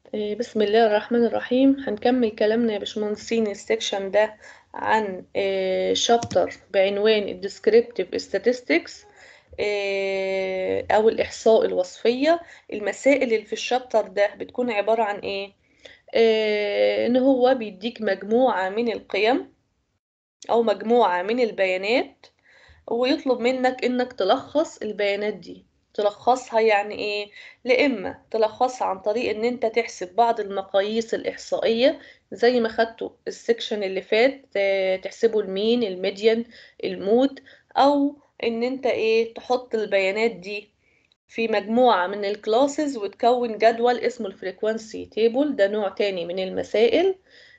إيه، بسم الله الرحمن الرحيم هنكمل كلامنا يا باشمهندسين السكشن ده عن شابتر بعنوان Descriptive Statistics إيه، أو الإحصاء الوصفية المسائل اللي في الشابتر ده بتكون عبارة عن إيه؟ إيه، إن هو بيديك مجموعة من القيم أو مجموعة من البيانات ويطلب منك إنك تلخص البيانات دي تلخصها يعني ايه لإما تلخصها عن طريق ان انت تحسب بعض المقاييس الإحصائية زي ما خدته السكشن اللي فات تحسبوا المين الميديان المود او ان انت ايه تحط البيانات دي في مجموعة من الكلاسز وتكون جدول اسمه الفريكوانسي تيبل ده نوع تاني من المسائل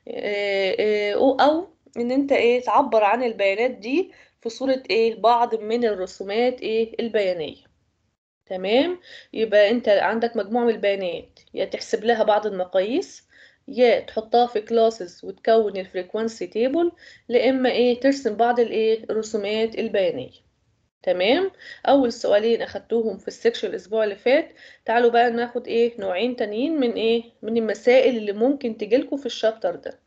او ان انت ايه تعبر عن البيانات دي في صورة ايه بعض من الرسومات ايه البيانية تمام يبقى انت عندك مجموعة من البيانات يا تحسب لها بعض المقاييس يا تحطها في كلاسز وتكون الفريكوانسي تيبل لاما ايه ترسم بعض الايه الرسومات البيانية تمام اول سؤالين اخدتوهم في السكشن الاسبوع اللي فات تعالوا بقى ناخد ايه نوعين تانيين من ايه من المسائل اللي ممكن تجيلكوا في الشابتر ده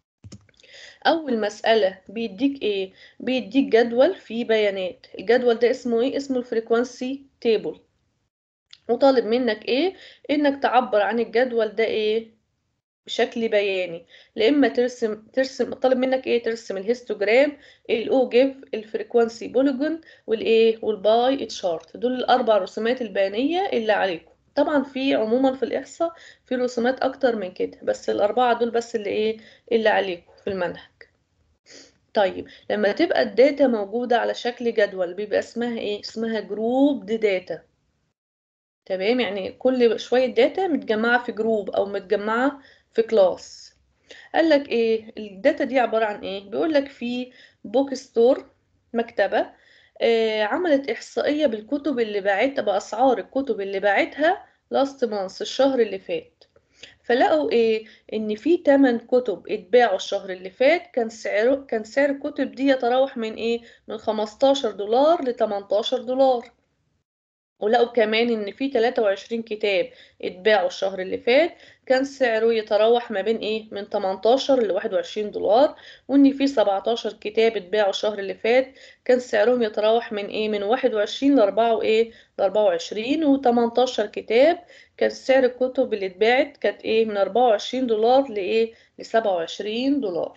اول مسألة بيديك ايه بيديك جدول فيه بيانات الجدول ده اسمه ايه اسمه الفريكوانسي تيبل وطالب منك ايه انك تعبر عن الجدول ده ايه بشكل بياني لا اما ترسم ترسم طالب منك ايه ترسم الهيستوجرام الاوجيف الفريكوانسي بوليجون والايه والباي تشارت دول الاربع رسومات البيانيه اللي عليكم طبعا في عموما في الاحصاء في رسومات اكتر من كده بس الاربعه دول بس اللي ايه اللي عليكم في المنهج طيب لما تبقى الداتا موجوده على شكل جدول بيبقى اسمها ايه اسمها جروب دي داتا تمام يعني كل شوية داتا متجمعة في جروب أو متجمعة في كلاس قال لك إيه الداتا دي عبارة عن إيه بيقول لك في بوك ستور مكتبة آه عملت إحصائية بالكتب اللي باعتها بأسعار الكتب اللي باعتها لاست مانس الشهر اللي فات فلقوا ايه ان في 8 كتب اتباعوا الشهر اللي فات كان سعره كان سعر الكتب دي يتراوح من ايه من 15 دولار ل 18 دولار ولقوا كمان ان في 23 كتاب اتباعوا الشهر اللي فات كان سعره يتراوح ما بين ايه من 18 ل 21 دولار وان في 17 كتاب اتباعوا الشهر اللي فات كان سعرهم يتراوح من ايه من 21 ل 4 وايه ل 24 و18 كتاب كان سعر الكتب اللي اتباعت كانت ايه من 24 دولار لايه ل 27 دولار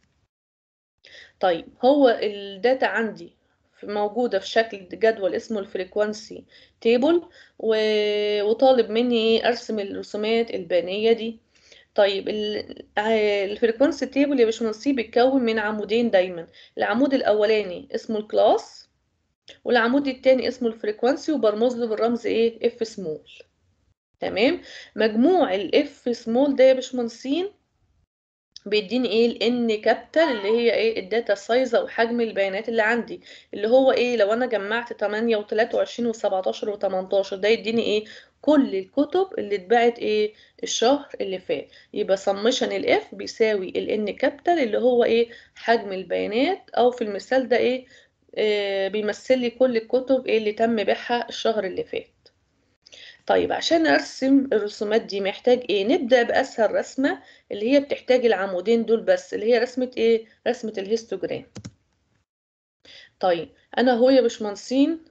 طيب هو الداتا عندي موجودة في شكل جدول اسمه الفريكوانسي تيبل وطالب مني ارسم الرسومات البيانية دي طيب الفريكوانسي تيبل يا باشمهندس بيتكون من عمودين دايما العمود الاولاني اسمه الكلاس والعمود التاني اسمه الفريكوانسي وبرمز له بالرمز ايه اف سمول تمام مجموع الاف سمول ده يا باشمهندسين بيديني ايه الان كابيتال اللي هي ايه الداتا سايز او حجم البيانات اللي عندي اللي هو ايه لو انا جمعت 8 و23 و17 و18 ده يديني ايه كل الكتب اللي اتباعت ايه الشهر اللي فات يبقى سمشن الاف بيساوي الان كابيتال اللي هو ايه حجم البيانات او في المثال ده ايه, إيه بيمثل لي كل الكتب ايه اللي تم بيعها الشهر اللي فات طيب عشان ارسم الرسومات دي محتاج ايه نبدأ بأسهل رسمة اللي هي بتحتاج العمودين دول بس اللي هي رسمة ايه رسمة الهيستوجرام طيب انا هو يا باشمهندسين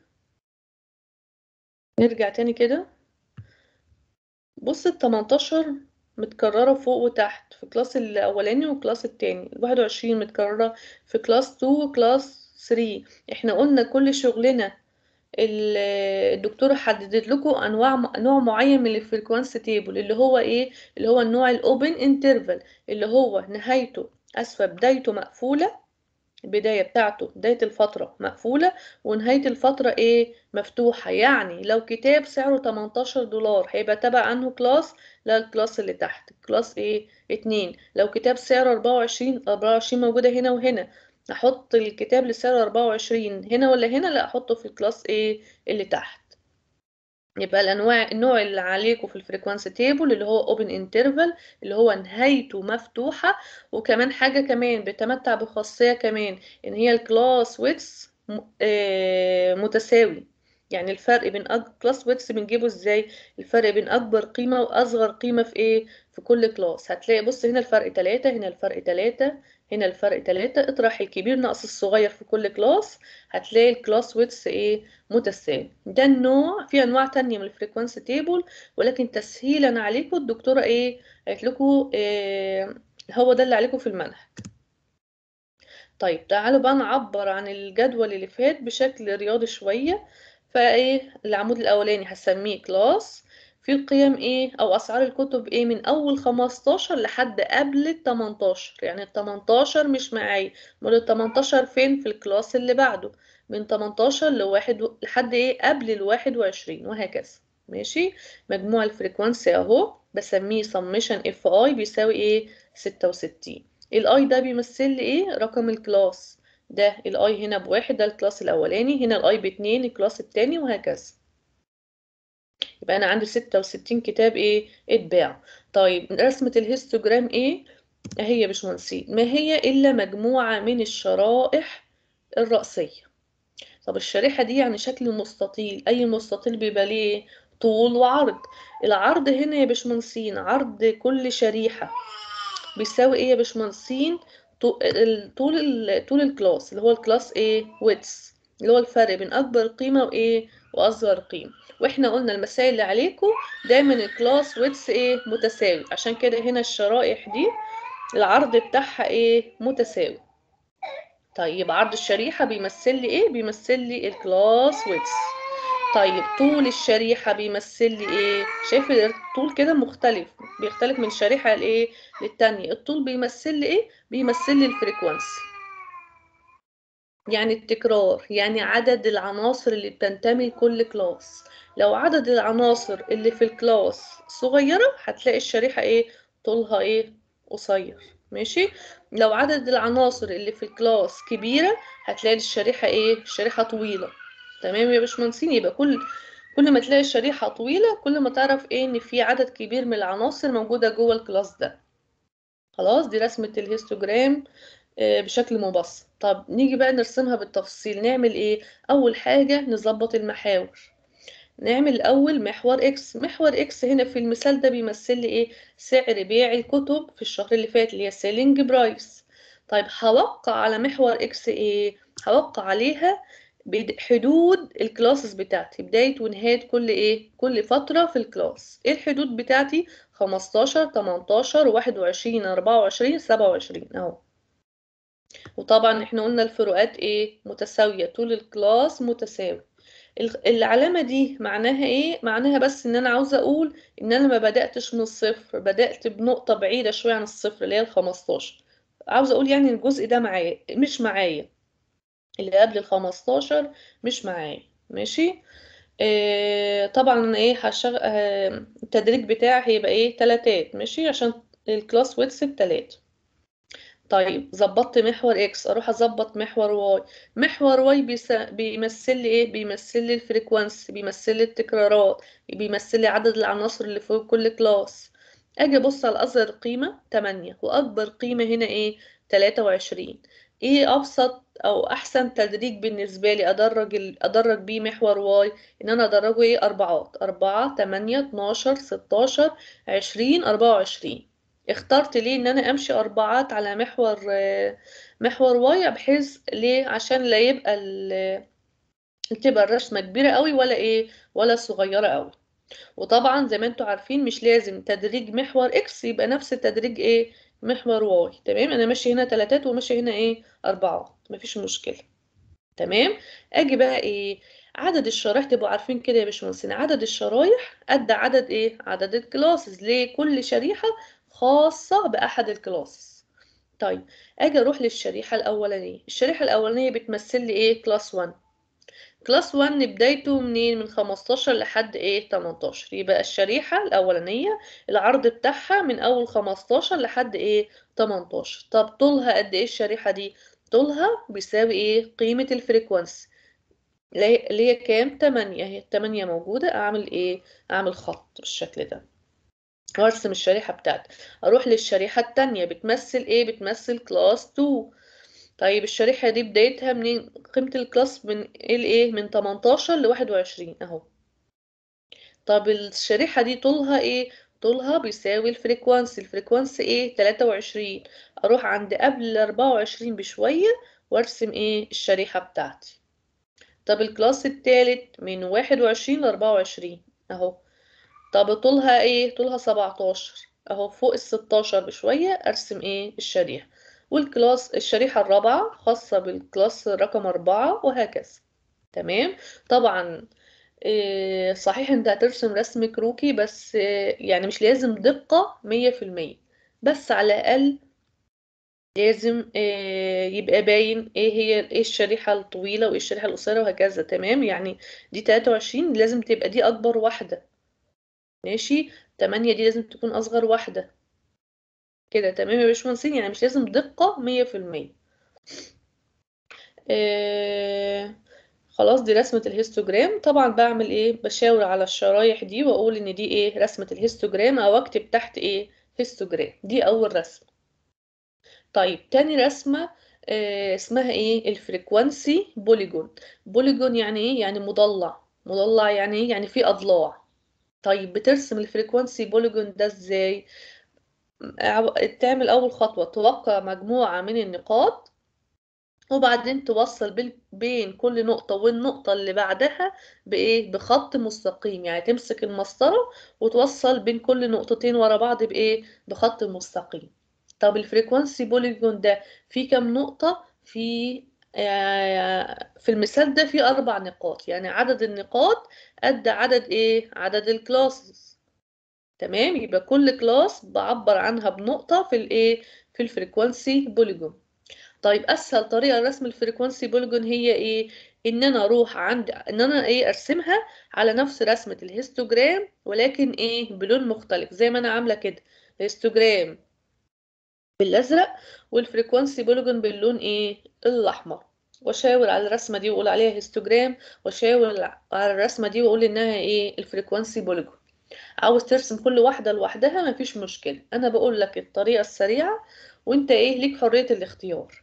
نرجع تاني كده بص ال 18 متكررة فوق وتحت في كلاس الأولاني وكلاس التاني الواحد وعشرين متكررة في كلاس 2 وكلاس 3 احنا قلنا كل شغلنا الدكتورة حددت لكم انواع نوع معين من الفريكوانسي تيبل اللي هو ايه اللي هو النوع الاوبن انترفال اللي هو نهايته اسفه بدايته مقفوله البدايه بتاعته بدايه الفتره مقفوله ونهايه الفتره ايه مفتوحه يعني لو كتاب سعره 18 دولار هيبقى تبع انه كلاس لا الكلاس اللي تحت كلاس ايه 2 لو كتاب سعره 24 24 موجوده هنا وهنا احط الكتاب لسعر 24 هنا ولا هنا لا احطه في الكلاس ايه اللي تحت يبقى الانواع النوع اللي عليكم في الفريكوانسي تيبل اللي هو اوبن انترفال اللي هو نهايته مفتوحه وكمان حاجه كمان بتمتع بخاصيه كمان ان هي الكلاس ويتس متساوي يعني الفرق بين أج... كلاس ويتس بنجيبه ازاي الفرق بين اكبر قيمة واصغر قيمة في ايه في كل كلاس هتلاقي بص هنا الفرق 3 هنا الفرق 3 هنا الفرق 3 اطرح الكبير ناقص الصغير في كل كلاس هتلاقي الكلاس ويتس ايه متساوي ده النوع في انواع تانية من الفريكوانسي تيبل ولكن تسهيلا عليكم الدكتورة ايه قالت لكم إيه هو ده اللي عليكم في المنهج طيب تعالوا بقى نعبر عن الجدول اللي فات بشكل رياضي شوية فايه العمود الاولاني هسميه كلاس في القيم ايه او اسعار الكتب ايه من اول 15 لحد قبل ال 18 يعني ال 18 مش معايا امال ال 18 فين في الكلاس اللي بعده من 18 لواحد و... لحد ايه قبل ال 21 وهكذا ماشي مجموع الفريكوانسي اهو بسميه سميشن اف اي بيساوي ايه 66 الاي ده بيمثل لي ايه رقم الكلاس ده الاي هنا بواحد ده الكلاس الاولاني هنا الاي باتنين الكلاس التاني وهكذا يبقى انا عندي 66 كتاب ايه اتباع طيب رسمة الهيستوجرام ايه هي يا باشمهندسين ما هي الا مجموعة من الشرائح الرأسية طب الشريحة دي يعني شكل مستطيل اي مستطيل بيبقى ليه طول وعرض العرض هنا يا باشمهندسين عرض كل شريحة بيساوي ايه يا باشمهندسين طول طول الكلاس اللي هو الكلاس ايه ويتس اللي هو الفرق بين اكبر قيمه وايه واصغر قيمه واحنا قلنا المسائل اللي عليكم دايما الكلاس ويتس ايه متساوي عشان كده هنا الشرائح دي العرض بتاعها ايه متساوي طيب عرض الشريحه بيمثل لي ايه بيمثل لي الكلاس ويتس طيب طول الشريحة بيمثل لي ايه شايف الطول كده مختلف بيختلف من شريحة لايه للتانية الطول بيمثل لي ايه بيمثل لي الفريكوانسي يعني التكرار يعني عدد العناصر اللي بتنتمي لكل كلاس لو عدد العناصر اللي في الكلاس صغيرة هتلاقي الشريحة ايه طولها ايه قصير ماشي لو عدد العناصر اللي في الكلاس كبيرة هتلاقي الشريحة ايه الشريحة طويلة تمام يا باشمهندسين يبقى كل كل ما تلاقي الشريحة طويلة كل ما تعرف ايه ان في عدد كبير من العناصر موجودة جوه الكلاس ده خلاص دي رسمة الهيستوجرام بشكل مبسط طب نيجي بقى نرسمها بالتفصيل نعمل ايه اول حاجة نظبط المحاور نعمل الاول محور اكس محور اكس هنا في المثال ده بيمثل لي ايه سعر بيع الكتب في الشهر اللي فات اللي هي سيلينج برايس طيب هوقع على محور اكس ايه هوقع عليها حدود الكلاسز بتاعتي بداية ونهاية كل ايه كل فترة في الكلاس ايه الحدود بتاعتي 15 18 21 24 27 اهو وطبعا احنا قلنا الفروقات ايه متساوية طول الكلاس متساوي العلامة دي معناها ايه معناها بس ان انا عاوزة اقول ان انا ما بدأتش من الصفر بدأت بنقطة بعيدة شوية عن الصفر اللي هي ال 15 عاوزة اقول يعني الجزء ده معايا مش معايا اللي قبل ال 15 مش معايا ماشي آه طبعا ايه هشغل آه التدريج بتاعي هيبقى ايه تلاتات ماشي عشان الكلاس ويتس بتلات طيب ظبطت محور اكس اروح اظبط محور واي محور واي بيس... بيمثل لي ايه بيمثل لي الفريكوانسي بيمثل لي التكرارات بيمثل لي عدد العناصر اللي فوق كل كلاس اجي ابص على اصغر قيمه 8 واكبر قيمه هنا ايه 23 ايه ابسط او احسن تدريج بالنسبه لي ادرج ال... ادرج بيه محور واي ان انا ادرجه ايه اربعات 4 8 12 16 20 24 اخترت ليه ان انا امشي اربعات على محور محور واي بحيث ليه عشان لا يبقى تبقى الرسمه كبيره قوي ولا ايه ولا صغيره قوي وطبعا زي ما انتم عارفين مش لازم تدريج محور اكس يبقى نفس تدريج ايه محور واي تمام انا ماشي هنا تلاتات وماشي هنا ايه اربعات مفيش مشكله تمام اجي بقى ايه عدد الشرايح تبقوا عارفين كده يا باشمهندسين عدد الشرايح قد عدد ايه عدد الكلاسز ليه كل شريحه خاصه باحد الكلاسز طيب اجي اروح للشريحه الاولانيه الشريحه الاولانيه بتمثل لي ايه كلاس 1 كلاس 1 بدايته منين من 15 لحد ايه 18 يبقى الشريحة الأولانية العرض بتاعها من أول 15 لحد ايه 18 طب طولها قد ايه الشريحة دي طولها بيساوي ايه قيمة الفريكوانسي اللي هي كام 8 هي التمانية موجودة أعمل ايه أعمل خط بالشكل ده وارسم الشريحة بتاعتي أروح للشريحة التانية بتمثل ايه بتمثل كلاس 2 طيب الشريحة دي بدايتها منين قيمة الكلاس من الايه من 18 ل 21 اهو طب الشريحة دي طولها ايه طولها بيساوي الفريكوانسي الفريكوانسي ايه 23 اروح عند قبل 24 بشوية وارسم ايه الشريحة بتاعتي طب الكلاس التالت من 21 ل 24 اهو طب طولها ايه طولها 17 اهو فوق ال 16 بشوية ارسم ايه الشريحة والكلاس الشريحة الرابعة خاصة بالكلاس رقم أربعة وهكذا تمام طبعا إيه صحيح انت هترسم رسم كروكي بس إيه يعني مش لازم دقة مية في المية بس على الأقل لازم إيه يبقى باين ايه هي ايه الشريحة الطويلة وايه الشريحة القصيرة وهكذا تمام يعني دي 23 لازم تبقى دي أكبر واحدة ماشي 8 دي لازم تكون أصغر واحدة كده تمام يا باشمهندسين يعني مش لازم دقة مية في المية آه خلاص دي رسمة الهيستوجرام طبعا بعمل ايه بشاور على الشرايح دي واقول ان دي ايه رسمة الهيستوجرام او اكتب تحت ايه هيستوجرام دي اول رسمة طيب تاني رسمة آه اسمها ايه الفريكوانسي بوليجون بوليجون يعني ايه يعني مضلع مضلع يعني ايه يعني فيه اضلاع طيب بترسم الفريكوانسي بوليجون ده ازاي تعمل أول خطوة توقع مجموعة من النقاط وبعدين توصل بين كل نقطة والنقطة اللي بعدها بإيه؟ بخط مستقيم يعني تمسك المسطرة وتوصل بين كل نقطتين ورا بعض بإيه؟ بخط مستقيم طب الفريكوانسي بوليجون ده فيه كام نقطة؟ في في المثال ده فيه أربع نقاط يعني عدد النقاط قد عدد إيه؟ عدد الكلاسز تمام يبقى كل كلاس بعبر عنها بنقطة في الايه في الفريكوانسي بوليجون طيب اسهل طريقة لرسم الفريكوانسي بوليجون هي ايه ان انا اروح عند ان انا ايه ارسمها على نفس رسمة الهيستوجرام ولكن ايه بلون مختلف زي ما انا عاملة كده الهيستوجرام بالازرق والفريكوانسي بوليجون باللون ايه الاحمر واشاور على الرسمة دي واقول عليها هيستوجرام واشاور على الرسمة دي واقول انها ايه الفريكوانسي بوليجون عاوز ترسم كل واحدة لوحدها مفيش مشكلة أنا بقول لك الطريقة السريعة وانت ايه ليك حرية الاختيار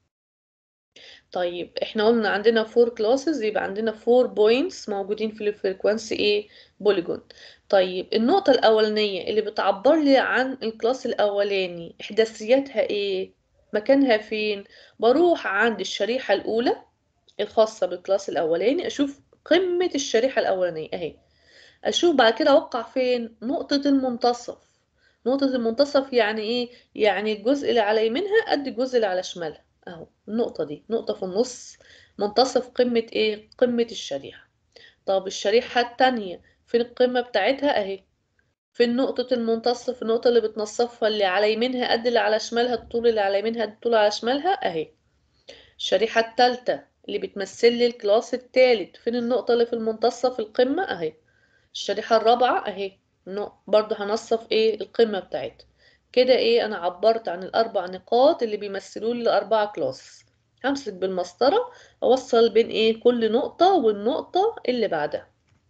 طيب احنا قلنا عندنا فور كلاسز يبقى عندنا فور بوينتس موجودين في الفريكوانسي ايه بوليجون طيب النقطة الأولانية اللي بتعبر لي عن الكلاس الأولاني إحداثياتها ايه مكانها فين بروح عند الشريحة الأولى الخاصة بالكلاس الأولاني أشوف قمة الشريحة الأولانية أهي اشوف بعد كده اوقع فين نقطة المنتصف نقطة المنتصف يعني ايه يعني الجزء اللي على يمينها قد الجزء اللي على شمالها اهو النقطة دي نقطة في النص منتصف قمة ايه قمة الشريحة طب الشريحة التانية فين القمة بتاعتها اهي في نقطة المنتصف النقطة اللي بتنصفها اللي على يمينها قد اللي على شمالها الطول اللي على يمينها قد الطول على شمالها اهي الشريحة التالتة اللي بتمثل لي الكلاس التالت فين النقطة اللي في المنتصف القمة اهي الشريحة الرابعة اهي برضو هنصف ايه القمة بتاعتها كده ايه انا عبرت عن الاربع نقاط اللي بيمثلوا لي الاربعة كلاس همسك بالمسطرة اوصل بين ايه كل نقطة والنقطة اللي بعدها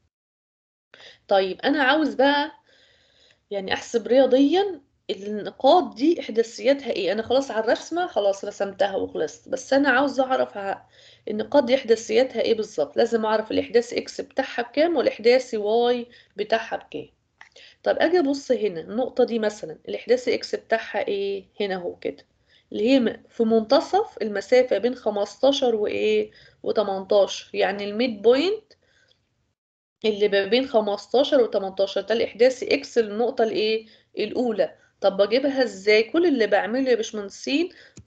طيب انا عاوز بقى يعني احسب رياضيا النقاط دي احداثياتها ايه انا خلاص على الرسمة خلاص رسمتها وخلصت بس انا عاوز اعرف النقاط دي احداثياتها ايه بالظبط لازم اعرف الاحداث اكس بتاعها بكام والاحداث واي بتاعها بكام طب اجي ابص هنا النقطة دي مثلا الاحداث اكس بتاعها ايه هنا اهو كده اللي هي في منتصف المسافة بين 15 وايه و18 يعني الميد بوينت اللي ما بين 15 و18 ده الاحداث اكس للنقطة الايه الاولى طب بجيبها ازاي كل اللي بعمله يا باشمهندسين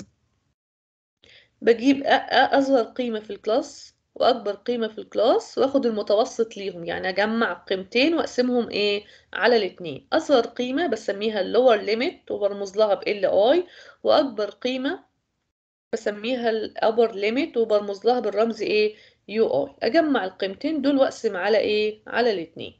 بجيب أصغر قيمة في الكلاس وأكبر قيمة في الكلاس وأخد المتوسط ليهم يعني أجمع قيمتين وأقسمهم إيه على الاتنين أصغر قيمة بسميها اللور ليميت وبرمز لها ب اي وأكبر قيمة بسميها الأبر ليميت وبرمز لها بالرمز إيه يو اي أجمع القيمتين دول وأقسم على إيه على الاتنين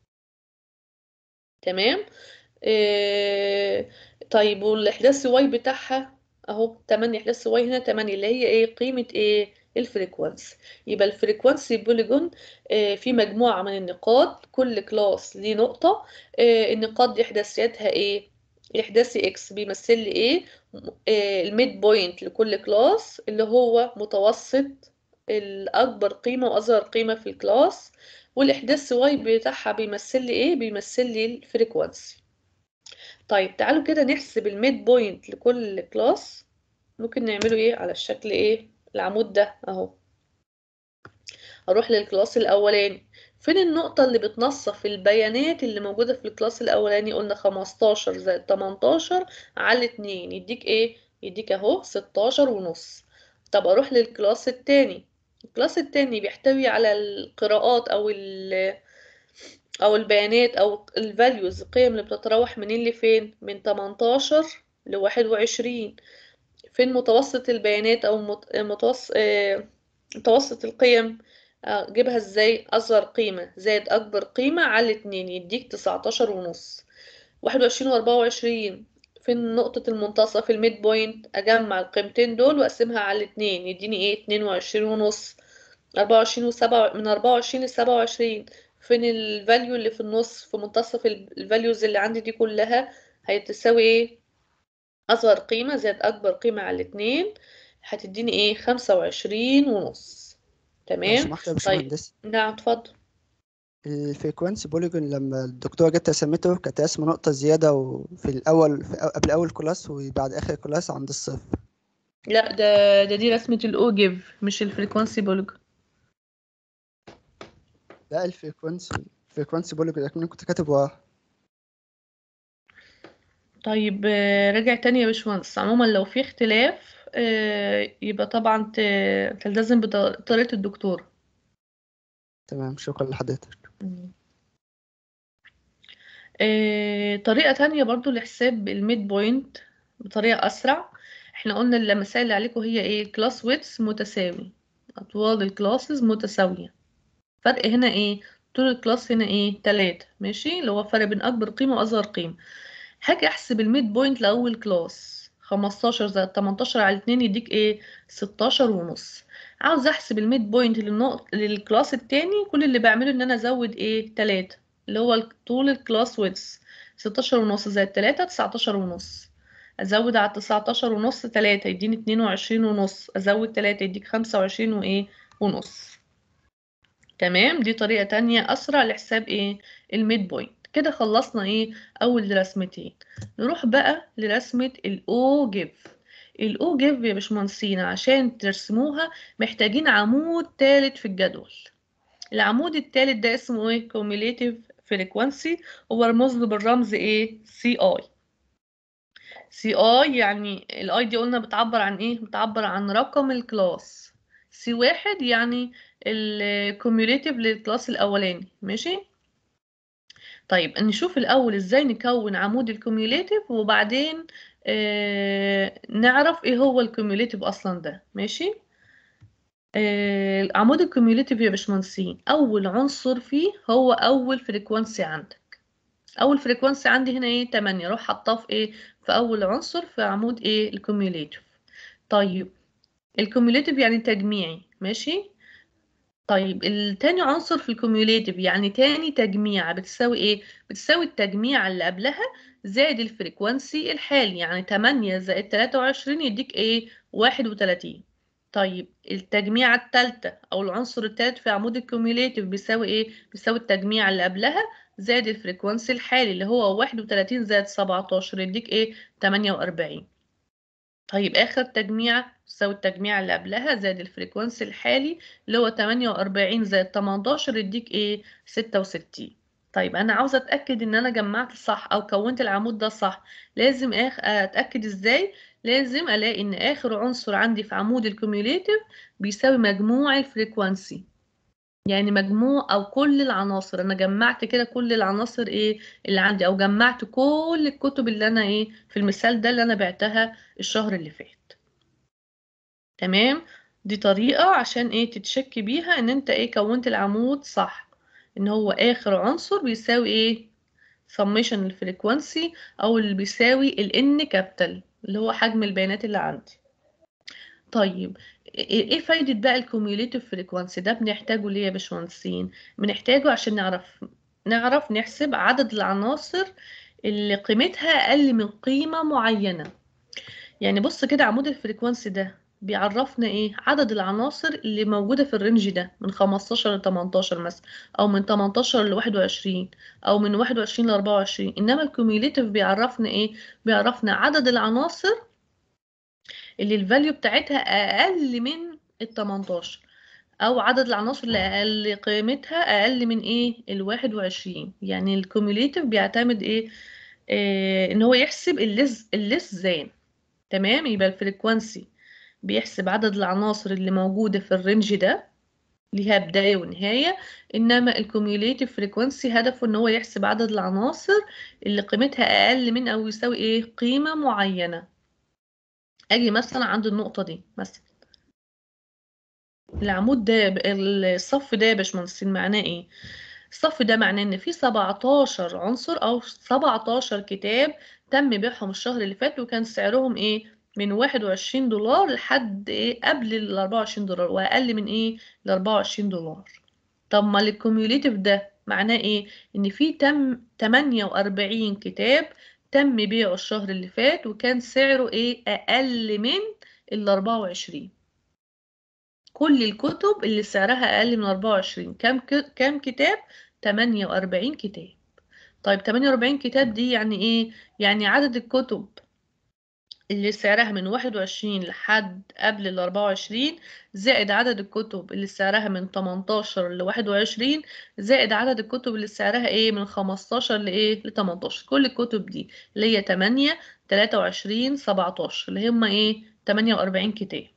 تمام إيه طيب والإحداث واي بتاعها اهو 8 احداث واي هنا 8 اللي هي ايه قيمة ايه الفريكوانسي يبقى الفريكوانسي بوليجون آه في مجموعة من النقاط كل كلاس ليه نقطة آه النقاط دي احداثياتها ايه الاحداثي اكس بيمثل لي ايه آه، الميد بوينت لكل كلاس اللي هو متوسط الاكبر قيمه واصغر قيمه في الكلاس والاحداث واي بتاعها بيمثل لي ايه بيمثل لي الفريكوانسي طيب تعالوا كده نحسب الميد بوينت لكل كلاس ممكن نعمله ايه على الشكل ايه العمود ده اهو اروح للكلاس الاولاني فين النقطة اللي بتنصف البيانات اللي موجودة في الكلاس الأولاني قلنا 15 زائد 18 على 2 يديك ايه؟ يديك اهو 16 ونص طب أروح للكلاس التاني الكلاس التاني بيحتوي على القراءات أو ال أو البيانات أو الفاليوز القيم اللي بتتراوح منين لفين؟ من 18 ل 21 فين متوسط البيانات أو مت- متوسط آه، متوسط القيم اجيبها ازاي اصغر قيمة زائد اكبر قيمة على اتنين يديك تسعتاشر ونص واحد وعشرين واربعة وعشرين فين نقطة المنتصف الميد بوينت اجمع القيمتين دول واقسمها على اتنين يديني ايه اتنين وعشرين ونص اربعة وعشرين وسبعة من اربعة وعشرين لسبعة وعشرين فين الفاليو اللي في النص في منتصف الفاليوز اللي عندي دي كلها هتساوي ايه اصغر قيمة زائد اكبر قيمة على الاتنين هتديني ايه خمسة وعشرين ونص لو تمام سمحت يا طيب باشمهندس نعم اتفضل الفريكوانسي بوليجون لما الدكتورة جت رسمته كانت رسمة نقطة زيادة وفي الأول في أو- قبل أول كلاس وبعد آخر كلاس عند الصفر لا ده ده دي رسمة الأوجيف مش الفريكوانسي بولج ده الفريكوانسي الفريكوانسي بوليجون لكن أنا كنت كاتب وراه طيب آه، راجع تاني يا باشمهندس عموما لو في اختلاف آه، يبقى طبعا ت- تلتزم بطريقة الدكتور تمام شكرا لحضرتك آه، طريقة تانية برضو لحساب الميد بوينت بطريقة أسرع احنا قلنا المسائل اللي عليكم هي ايه كلاس ويتس متساوي أطوال الكلاسز متساوية فرق هنا ايه طول الكلاس هنا ايه تلاتة ماشي اللي هو فرق بين أكبر قيمة وأصغر قيمة هاجي أحسب الميد بوينت لأول كلاس خمستاشر زائد تمنتاشر على اتنين يديك ايه ستاشر ونص عاوز أحسب الميد بوينت للنقط للكلاس التاني كل اللي بعمله إن أنا أزود ايه تلاتة اللي هو ال- طول الكلاس ويدز ستاشر ونص زائد تلاتة تسعتاشر ونص أزود على التسعتاشر ونص تلاتة يديني اتنين وعشرين ونص أزود تلاتة يديك خمسة وعشرين وإيه ونص تمام دي طريقة تانية أسرع لحساب إيه الميد بوينت كده خلصنا إيه أول رسمتين نروح بقى لرسمة الأو جيف الأو جيف يا باشمهندسين عشان ترسموها محتاجين عمود تالت في الجدول العمود التالت ده اسمه ايه cumulative frequency هو رمز له بالرمز ايه سي اي سي اي يعني الاي دي قلنا بتعبر عن ايه بتعبر عن رقم الكلاس سي واحد يعني الكوميوليتيف للكلاس الاولاني ماشي طيب نشوف الاول ازاي نكون عمود الكوميوليتيف وبعدين آه نعرف ايه هو الكوميوليتيف اصلا ده ماشي آه، عمود الكوميوليتيف يا باشمهندسين اول عنصر فيه هو اول فريكوانسي عندك اول فريكوانسي عندي هنا ايه 8 اروح حاطاه في ايه في اول عنصر في عمود ايه الكوميوليتيف طيب الكوميوليتيف يعني تجميعي ماشي طيب التاني عنصر في الكوميوليتيف يعني تاني تجميعة بتساوي ايه بتساوي التجميعة اللي قبلها زائد الفريكوانسي الحالي يعني 8 زائد 23 يديك ايه 31 طيب التجميعة التالتة أو العنصر التالت في عمود الكوميوليتيف بيساوي إيه؟ بيساوي التجميعة اللي قبلها زائد الفريكوانسي الحالي اللي هو واحد وتلاتين زائد سبعتاشر يديك إيه؟ تمانية وأربعين طيب آخر تجميعة تساوي التجميعة اللي قبلها زائد الفريكوانسي الحالي اللي هو تمانية وأربعين زائد تمنتاشر يديك إيه؟ ستة وستين طيب أنا عاوزة أتأكد إن أنا جمعت صح أو كونت العمود ده صح لازم آخ... أتأكد إزاي؟ لازم ألاقي إن آخر عنصر عندي في عمود الكوميوليتيف بيساوي مجموع الفريكوانسي يعني مجموع أو كل العناصر أنا جمعت كده كل العناصر إيه اللي عندي أو جمعت كل الكتب اللي أنا إيه في المثال ده اللي أنا بعتها الشهر اللي فات تمام دي طريقة عشان إيه تتشك بيها إن أنت إيه كونت العمود صح إن هو آخر عنصر بيساوي إيه summation الفريكوانسي أو اللي بيساوي ال n كابيتال اللي هو حجم البيانات اللي عندي طيب ايه إيه فايدة بقى الكوميوليتيف فريكوانسي ده بنحتاجه ليه يا باشمهندسين بنحتاجه عشان نعرف نعرف نحسب عدد العناصر اللي قيمتها اقل من قيمة معينة يعني بص كده عمود الفريكوانسي ده بيعرفنا ايه عدد العناصر اللي موجودة في الرينج ده من 15 ل 18 مثلا او من 18 ل 21 او من 21 ل 24 انما الكوميوليتيف بيعرفنا ايه بيعرفنا عدد العناصر اللي الفاليو بتاعتها اقل من ال 18 او عدد العناصر اللي اقل قيمتها اقل من ايه ال 21 يعني الكوميوليتيف بيعتمد ايه, إيه ان هو يحسب الليس الليس زان تمام يبقى الفريكوانسي بيحسب عدد العناصر اللي موجودة في الرينج ده ليها بداية ونهاية إنما الكوميوليتيف فريكوانسي هدفه إن هو يحسب عدد العناصر اللي قيمتها أقل من أو يساوي إيه قيمة معينة أجي مثلا عند النقطة دي مثلا العمود ده الصف ده يا باشمهندسين معناه إيه؟ الصف ده معناه إن في 17 عنصر أو 17 كتاب تم بيعهم الشهر اللي فات وكان سعرهم إيه؟ من 21 دولار لحد ايه قبل ال 24 دولار واقل من ايه ال 24 دولار طب ما الكوميوليتيف ده معناه ايه ان في تم 48 كتاب تم بيعه الشهر اللي فات وكان سعره ايه اقل من ال 24 كل الكتب اللي سعرها اقل من 24 كام كام كتاب 48 كتاب طيب 48 كتاب دي يعني ايه يعني عدد الكتب اللي سعرها من 21 لحد قبل ال 24 زائد عدد الكتب اللي سعرها من 18 ل 21 زائد عدد الكتب اللي سعرها ايه من 15 لايه ل 18 كل الكتب دي اللي هي 8 23 17 اللي هم ايه 48 كتاب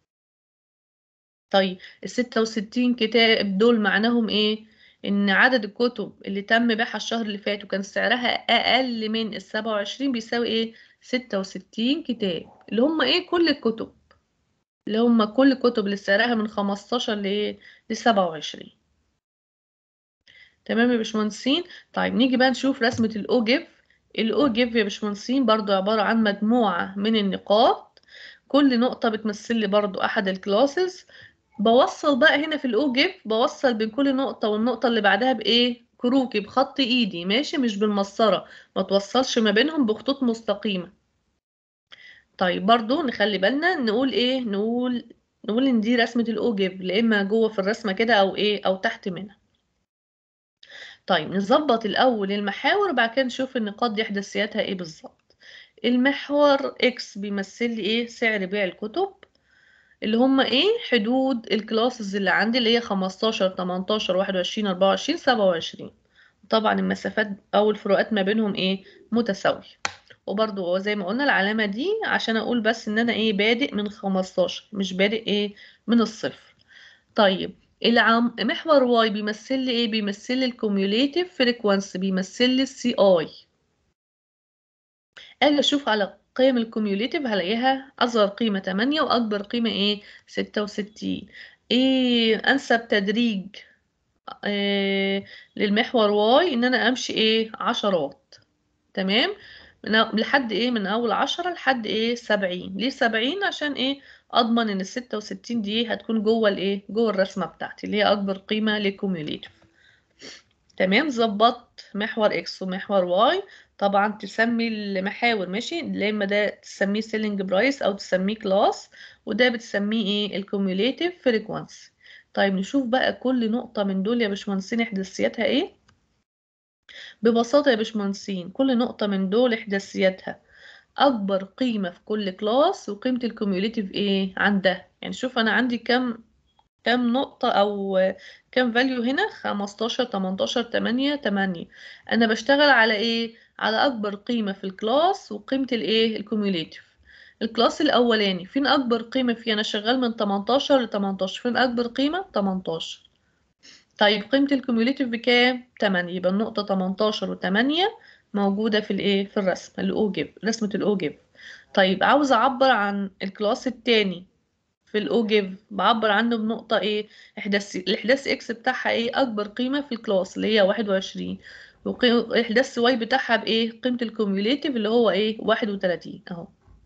طيب ال 66 كتاب دول معناهم ايه ان عدد الكتب اللي تم بيعها الشهر اللي فات وكان سعرها اقل من ال 27 بيساوي ايه 66 كتاب اللي هم ايه كل الكتب اللي هم كل الكتب اللي سعرها من 15 ل ل 27 تمام يا باشمهندسين طيب نيجي بقى نشوف رسمة الاوجيف الاوجيف يا باشمهندسين برضو عبارة عن مجموعة من النقاط كل نقطة بتمثل لي برضو احد الكلاسز بوصل بقى هنا في الاوجيف بوصل بين كل نقطة والنقطة اللي بعدها بايه كروكي بخط ايدي ماشي مش بالمسطرة ما توصلش ما بينهم بخطوط مستقيمة طيب برضو نخلي بالنا نقول ايه نقول نقول ان دي رسمة الاوجيف لا اما جوه في الرسمة كده او ايه او تحت منها طيب نظبط الاول المحاور وبعد كده نشوف النقاط دي احداثياتها ايه بالظبط المحور اكس بيمثل لي ايه سعر بيع الكتب اللي هم ايه حدود الكلاسز اللي عندي اللي هي 15 18 21 24 27 طبعا المسافات او الفروقات ما بينهم ايه متساويه وبرضو زي ما قلنا العلامه دي عشان اقول بس ان انا ايه بادئ من 15 مش بادئ ايه من الصفر طيب العم محور واي بيمثل لي ايه بيمثل لي الكوميوليتيف فريكوانسي بيمثل لي السي اي اجي اشوف على قيم الكوميوليتيف هلاقيها اصغر قيمه 8 واكبر قيمه ايه 66 ايه انسب تدريج إيه للمحور واي ان انا امشي ايه عشرات تمام من لحد ايه من اول عشرة لحد ايه سبعين ليه سبعين عشان ايه اضمن ان الستة وستين دي هتكون جوه الايه جوه الرسمة بتاعتي اللي هي اكبر قيمة للكوميوليتيف تمام ظبطت محور اكس ومحور واي طبعا تسمي المحاور ماشي لما ده تسميه سيلينج برايس او تسميه كلاس وده بتسميه ايه الكوميوليتيف فريكوانسي طيب نشوف بقى كل نقطة من دول يا باشمهندسين احداثياتها ايه ببساطة يا باشمهندسين كل نقطة من دول احداثياتها اكبر قيمة في كل كلاس وقيمة الكوميوليتيف ايه عندها يعني شوف انا عندي كم كم نقطة أو كم فاليو هنا 15 18 8 8 أنا بشتغل على إيه؟ على أكبر قيمة في الكلاس وقيمة الإيه؟ الكوميوليتيف الكلاس الأولاني فين أكبر قيمة فيه أنا شغال من 18 ل 18 فين أكبر قيمة 18 طيب قيمة الكوميوليتيف بكام 8 يبقى النقطة 18 و8 موجودة في الإيه؟ في الرسم الأوجب رسمة الأوجب طيب عاوز أعبر عن الكلاس التاني في الاو جيف بعبر عنه بنقطة ايه احداث الاحداث اكس بتاعها ايه اكبر قيمة في الكلاس اللي هي واحد وعشرين واحداث واي بتاعها بايه قيمة الكوميوليتيف اللي هو ايه واحد وتلاتين اهو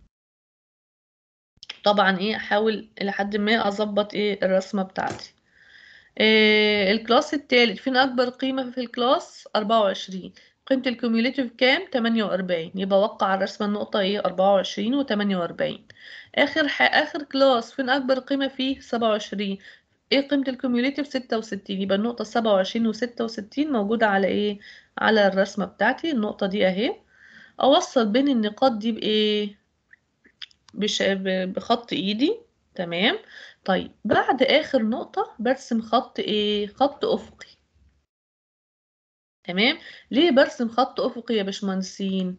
طبعا ايه احاول الى حد ما اظبط ايه الرسمة بتاعتي إيه الكلاس التالت فين اكبر قيمة في الكلاس اربعة وعشرين قيمة الكوميوليتيف كام 48 يبقى وقع على الرسمة النقطة ايه 24 و 48 آخر ح... آخر كلاس فين أكبر قيمة فيه 27 ايه قيمة الكوميوليتيف 66 يبقى النقطة 27 و 66 موجودة على ايه على الرسمة بتاعتي النقطة دي اهي أوصل بين النقاط دي بإيه بش... ب- بخط ايدي تمام طيب بعد اخر نقطة برسم خط ايه خط افقي تمام ليه برسم خط افقي يا باشمهندسين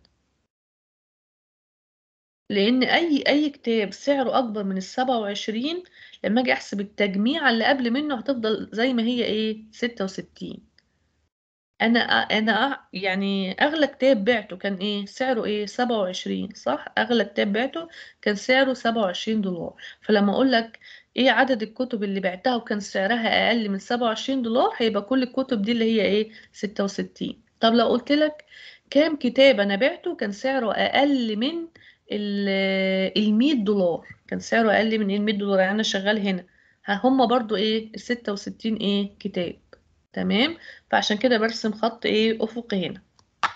لان اي اي كتاب سعره اكبر من السبعة وعشرين لما اجي احسب التجميع اللي قبل منه هتفضل زي ما هي ايه ستة وستين انا انا يعني اغلى كتاب بعته كان ايه سعره ايه 27 صح اغلى كتاب بعته كان سعره 27 دولار فلما اقول لك ايه عدد الكتب اللي بعتها وكان سعرها اقل من 27 دولار هيبقى كل الكتب دي اللي هي ايه 66 طب لو قلت لك كام كتاب انا بعته كان سعره اقل من ال 100 دولار كان سعره اقل من ال 100 دولار يعني انا شغال هنا ها هم برضو ايه ال 66 ايه كتاب تمام فعشان كده برسم خط ايه افقي هنا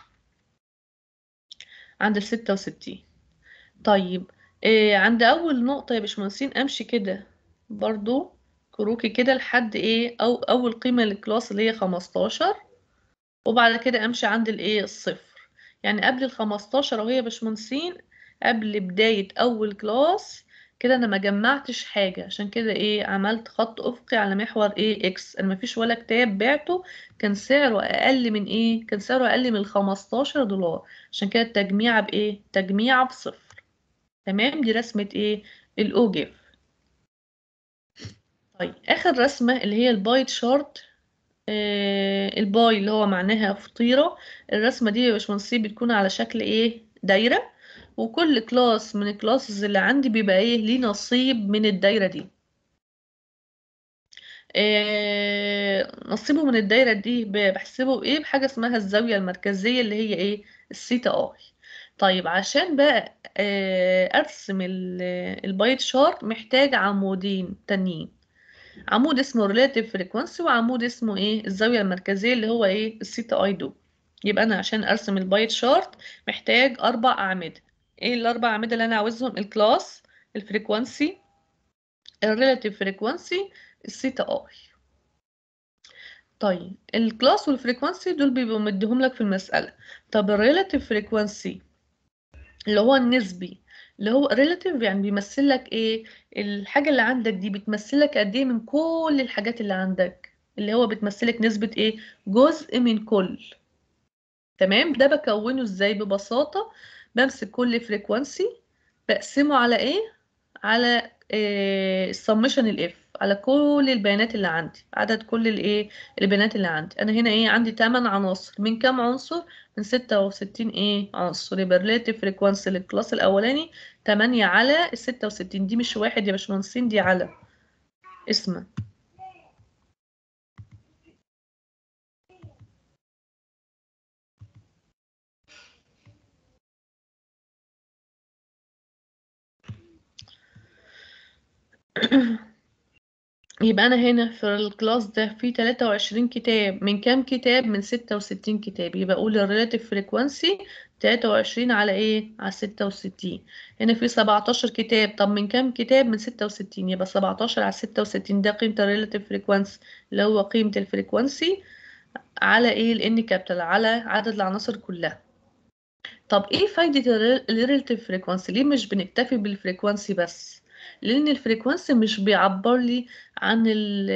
عند ال 66 طيب إيه عند اول نقطة يا باشمهندسين امشي كده برضو كروكي كده لحد ايه او اول قيمة للكلاس اللي هي 15 وبعد كده امشي عند الايه الصفر يعني قبل ال 15 اهو يا باشمهندسين قبل بداية اول كلاس كده انا ما جمعتش حاجة عشان كده ايه عملت خط افقي على محور ايه اكس انا مفيش ولا كتاب بعته كان سعره اقل من ايه كان سعره اقل من 15 دولار عشان كده التجميعة بايه تجميعة بصفر تمام دي رسمة ايه الاوجف طيب اخر رسمة اللي هي الباي تشارت آه الباي اللي هو معناها فطيرة الرسمة دي يا باشمهندسين بتكون على شكل ايه دايرة وكل كلاس من الكلاسز اللي عندي بيبقى ايه ليه نصيب من الدايرة دي آه نصيبه من الدايرة دي ب- بحسبه بايه بحاجة اسمها الزاوية المركزية اللي هي ايه السيتا اي طيب عشان بقى آه ارسم ال- الباي تشارت محتاج عمودين تانيين عمود اسمه relative frequency وعمود اسمه ايه الزاوية المركزية اللي هو ايه السيتا اي دو يبقى انا عشان ارسم الباي تشارت محتاج اربع اعمدة ايه الاربع اعمدة اللي انا عاوزهم الكلاس الفريكوانسي الريلاتيف فريكوانسي السيتا اي طيب الكلاس والفريكوانسي دول بيبقوا مديهم لك في المسألة طب الريلاتيف فريكوانسي اللي هو النسبي اللي هو relative يعني بيمثل لك ايه الحاجة اللي عندك دي بتمثل لك قد ايه من كل الحاجات اللي عندك اللي هو بتمثل لك نسبة ايه جزء من كل تمام ده بكونه ازاي ببساطة بمسك كل فريكوانسي بقسمه على ايه على السمشن الاف على كل البيانات اللي عندي عدد كل الايه البيانات اللي عندي انا هنا ايه عندي 8 عناصر من كام عنصر من 66 ايه عنصر يبقى الريلاتيف فريكوانسي للكلاس الاولاني 8 على ال 66 دي مش واحد يا باشمهندسين دي على اسمها يبقى أنا هنا في الكلاس ده في 23 كتاب من كام كتاب من 66 كتاب يبقى أقول الريلاتيف فريكوانسي 23 على إيه على 66 هنا في 17 كتاب طب من كام كتاب من 66 يبقى 17 على 66 ده قيمة الريلاتيف فريكوانسي اللي هو قيمة الفريكوانسي على إيه الإن كابيتال على عدد العناصر كلها طب إيه فايدة الريلاتيف فريكوانسي ليه مش بنكتفي بالفريكوانسي بس لان الفريكوانسي مش بيعبر لي عن ال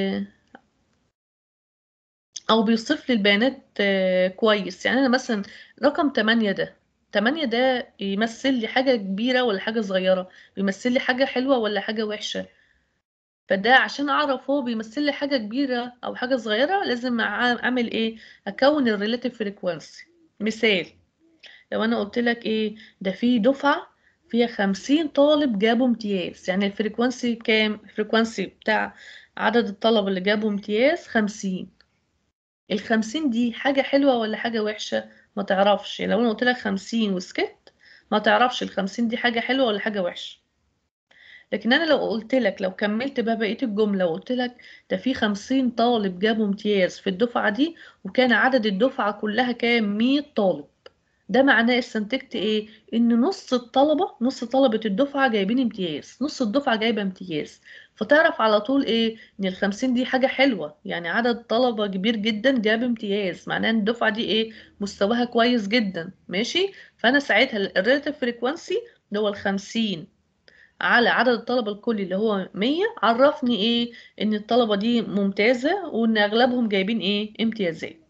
او بيوصف لي البيانات آه، كويس يعني انا مثلا رقم 8 ده 8 ده يمثل لي حاجة كبيرة ولا حاجة صغيرة بيمثل لي حاجة حلوة ولا حاجة وحشة فده عشان اعرف هو بيمثل لي حاجة كبيرة او حاجة صغيرة لازم أع- اعمل ايه اكون الريلاتيف فريكوانسي مثال لو انا قلت لك ايه ده في دفعة فيها خمسين طالب جابوا امتياز يعني الفريكوانسي كام الفريكوانسي بتاع عدد الطلبة اللي جابوا امتياز خمسين الخمسين دي حاجة حلوة ولا حاجة وحشة ما تعرفش يعني لو انا قلت لك خمسين وسكت ما تعرفش الخمسين دي حاجة حلوة ولا حاجة وحشة لكن انا لو قلت لك لو كملت بقى بقيه الجمله وقلت لك ده في 50 طالب جابوا امتياز في الدفعه دي وكان عدد الدفعه كلها كام 100 طالب ده معناه استنتجت ايه ان نص الطلبه نص طلبه الدفعه جايبين امتياز نص الدفعه جايبه امتياز فتعرف على طول ايه ان الخمسين دي حاجه حلوه يعني عدد طلبه كبير جدا جاب امتياز معناه ان الدفعه دي ايه مستواها كويس جدا ماشي فانا ساعتها الريلاتيف فريكوانسي اللي هو الخمسين على عدد الطلبة الكلي اللي هو 100 عرفني ايه ان الطلبة دي ممتازة وان اغلبهم جايبين ايه امتيازات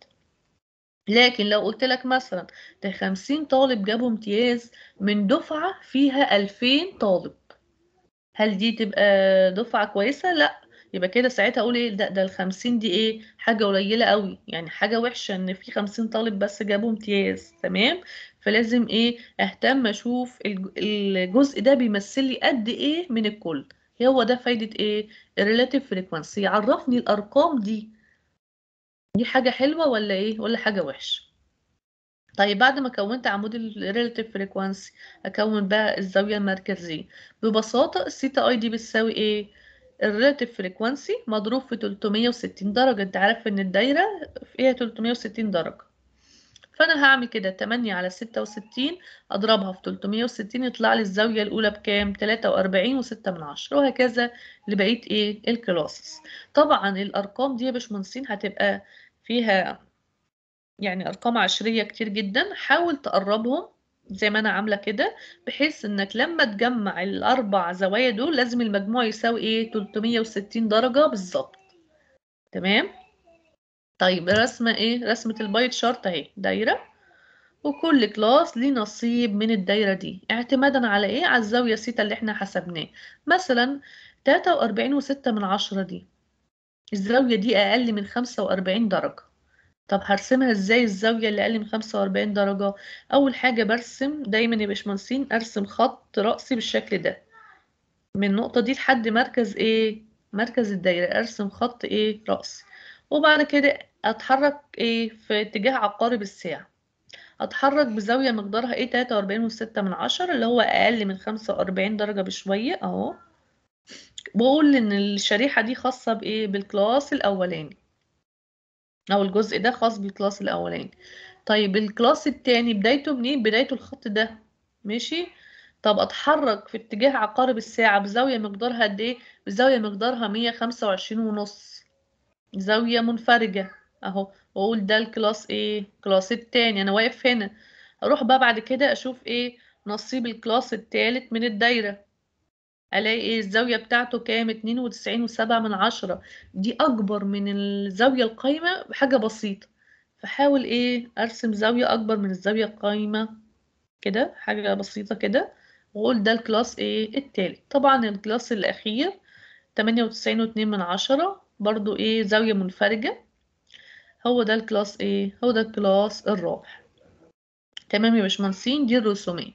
لكن لو قلت لك مثلا ده 50 طالب جابوا امتياز من دفعة فيها 2000 طالب هل دي تبقى دفعة كويسة لا يبقى كده ساعتها اقول ايه ده ده ال 50 دي ايه حاجة قليلة قوي يعني حاجة وحشة ان في 50 طالب بس جابوا امتياز تمام فلازم ايه اهتم اشوف الج- الجزء ده بيمثل لي قد ايه من الكل هو ده فايدة ايه الريلاتيف فريكوانسي يعرفني الارقام دي دي حاجة حلوة ولا ايه ولا حاجة وحشة طيب بعد ما كونت عمود الريلاتيف فريكوانسي اكون بقى الزاوية المركزية ببساطة الثيتا اي دي بتساوي ايه الريلاتيف فريكوانسي مضروب في 360 درجة انت عارف ان الدايرة فيها 360 درجة فانا هعمل كده 8 على 66 اضربها في 360 يطلع لي الزاويه الاولى بكام 43 و6 من عشرة وهكذا لبقيه ايه الكلاسز طبعا الارقام دي يا باشمهندسين هتبقى فيها يعني ارقام عشريه كتير جدا حاول تقربهم زي ما انا عامله كده بحيث انك لما تجمع الاربع زوايا دول لازم المجموع يساوي ايه 360 درجه بالظبط تمام طيب رسمه ايه رسمه الباي تشارت اهي دايره وكل كلاس ليه نصيب من الدايرة دي اعتمادا على ايه على الزاوية سيتا اللي احنا حسبناه مثلا 43 وستة من عشرة دي الزاوية دي أقل من 45 درجة طب هرسمها ازاي الزاوية اللي أقل من 45 درجة أول حاجة برسم دايما يا باشمهندسين أرسم خط رأسي بالشكل ده من النقطة دي لحد مركز ايه مركز الدايرة أرسم خط ايه رأسي وبعد كده أتحرك ايه في اتجاه عقارب الساعة اتحرك بزاوية مقدارها ايه 43 وستة من عشرة اللي هو اقل من 45 درجة بشوية اهو بقول ان الشريحة دي خاصة بايه بالكلاس الاولاني او الجزء ده خاص بالكلاس الاولاني طيب الكلاس التاني بدايته منين بدايته الخط ده ماشي طب اتحرك في اتجاه عقارب الساعة بزاوية مقدارها قد ايه بزاوية مقدارها 125 ونص زاوية منفرجة اهو واقول ده الكلاس ايه كلاس التاني انا واقف هنا اروح بقى بعد كده اشوف ايه نصيب الكلاس التالت من الدايرة الاقي ايه الزاوية بتاعته كام اتنين وتسعين وسبعة من عشرة دي اكبر من الزاوية القايمة بحاجة بسيطة فحاول ايه ارسم زاوية اكبر من الزاوية القايمة كده حاجة بسيطة كده واقول ده الكلاس ايه التالت طبعا الكلاس الاخير تمانية وتسعين واتنين من عشرة برضو ايه زاوية منفرجة هو ده الكلاس ايه هو ده الكلاس الرابع تمام يا باشمهندسين دي الرسومات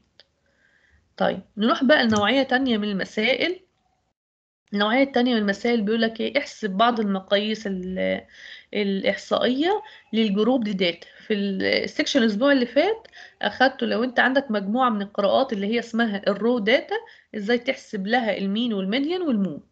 طيب نروح بقى لنوعية تانية من المسائل النوعية التانية من المسائل بيقولك ايه احسب بعض المقاييس ال- الإحصائية للجروب دي داتا في السكشن الأسبوع اللي فات أخدته لو أنت عندك مجموعة من القراءات اللي هي اسمها الرو داتا ازاي تحسب لها المين والميديان والمود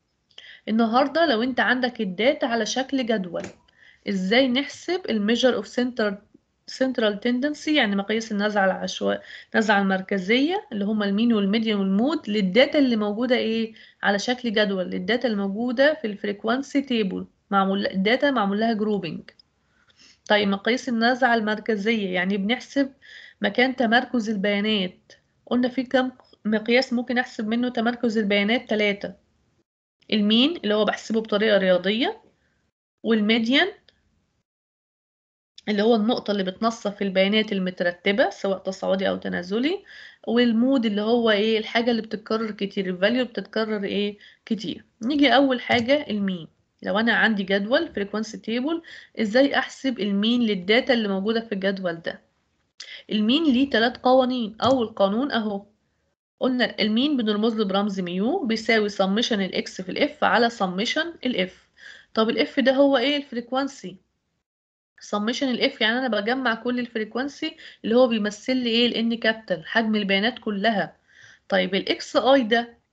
النهاردة لو أنت عندك الداتا على شكل جدول ازاي نحسب الميجر اوف سنتر سنترال تندنسي يعني مقاييس النزعة العشوائية النزعة المركزية اللي هما المين والميديان والمود للداتا اللي موجودة ايه على شكل جدول للداتا اللي موجودة في الفريكوانسي تيبل معمول الداتا معمول لها جروبينج طيب مقاييس النزعة المركزية يعني بنحسب مكان تمركز البيانات قلنا في كم مقياس ممكن احسب منه تمركز البيانات ثلاثة المين اللي هو بحسبه بطريقة رياضية والميديان اللي هو النقطة اللي بتنصف البيانات المترتبة سواء تصاعدي أو تنازلي والمود اللي هو إيه الحاجة اللي بتتكرر كتير الفاليو بتتكرر إيه كتير نيجي أول حاجة المين لو أنا عندي جدول frequency table إزاي أحسب المين للداتا اللي موجودة في الجدول ده المين ليه ثلاث قوانين أول قانون أهو قلنا المين بنرمز له برمز ميو بيساوي سمشن الاكس في الاف على سمشن الاف طب الاف ده هو ايه الفريكوانسي سمشن الاف يعني انا بجمع كل الفريكوانسي اللي هو بيمثل لي ايه الان كابيتال حجم البيانات كلها طيب الاكس اي ده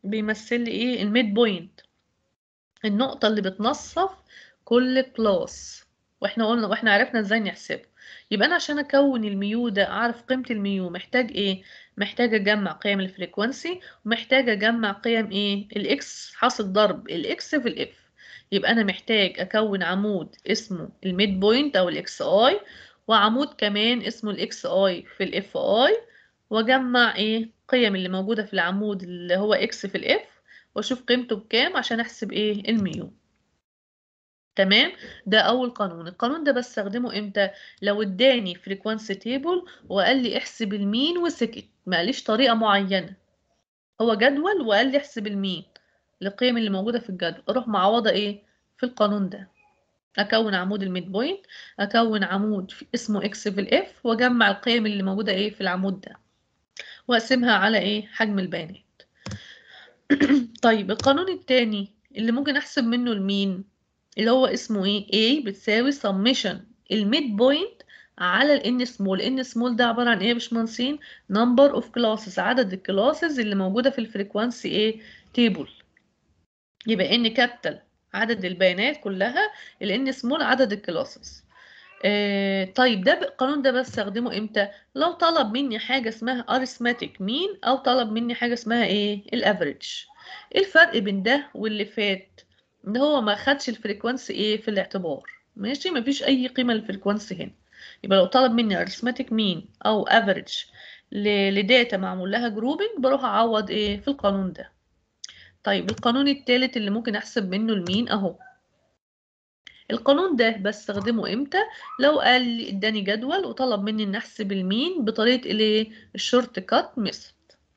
بيمثل لي ايه الميد بوينت النقطة اللي بتنصف كل كلاس واحنا قلنا واحنا عرفنا ازاي نحسبه يبقى انا عشان اكون الميو ده اعرف قيمة الميو محتاج ايه محتاج اجمع قيم الفريكوانسي ومحتاج اجمع قيم ايه الاكس حاصل ضرب الاكس في الاف يبقى انا محتاج اكون عمود اسمه الميد بوينت او الاكس اي وعمود كمان اسمه الاكس اي في الاف اي واجمع ايه قيم اللي موجودة في العمود اللي هو اكس في الاف واشوف قيمته بكام عشان احسب ايه الميو تمام ده اول قانون القانون ده بستخدمه امتى لو اداني فريكوانسي تيبل وقال لي احسب المين وسكت ما قاليش طريقه معينه هو جدول وقال لي احسب المين القيم اللي موجوده في الجدول اروح معوضه ايه في القانون ده اكون عمود الميد بوينت اكون عمود في اسمه اكس في الاف واجمع القيم اللي موجوده ايه في العمود ده واقسمها على ايه حجم البيانات طيب القانون التاني اللي ممكن احسب منه المين اللي هو اسمه ايه A بتساوي summation الميد بوينت على الان سمول ان سمول ده عباره عن ايه يا باشمهندسين number of classes عدد الكلاسز اللي موجوده في الفريكوانسي ايه تيبل يبقى ان كابيتال عدد البيانات كلها الان سمول عدد الكلاسز آه طيب ده القانون ده بستخدمه امتى لو طلب مني حاجه اسمها arithmetic mean او طلب مني حاجه اسمها ايه الافريج ايه الفرق بين ده واللي فات ان هو ما خدش الفريكوانسي ايه في الاعتبار ماشي ما فيش اي قيمه للفريكوانسي هنا يبقى لو طلب مني arithmetic mean او average لداتا معمول لها جروبنج بروح اعوض ايه في القانون ده طيب القانون الثالث اللي ممكن احسب منه المين اهو القانون ده بستخدمه امتى لو قال لي اداني جدول وطلب مني ان احسب المين بطريقه الايه الشورت كات ميثود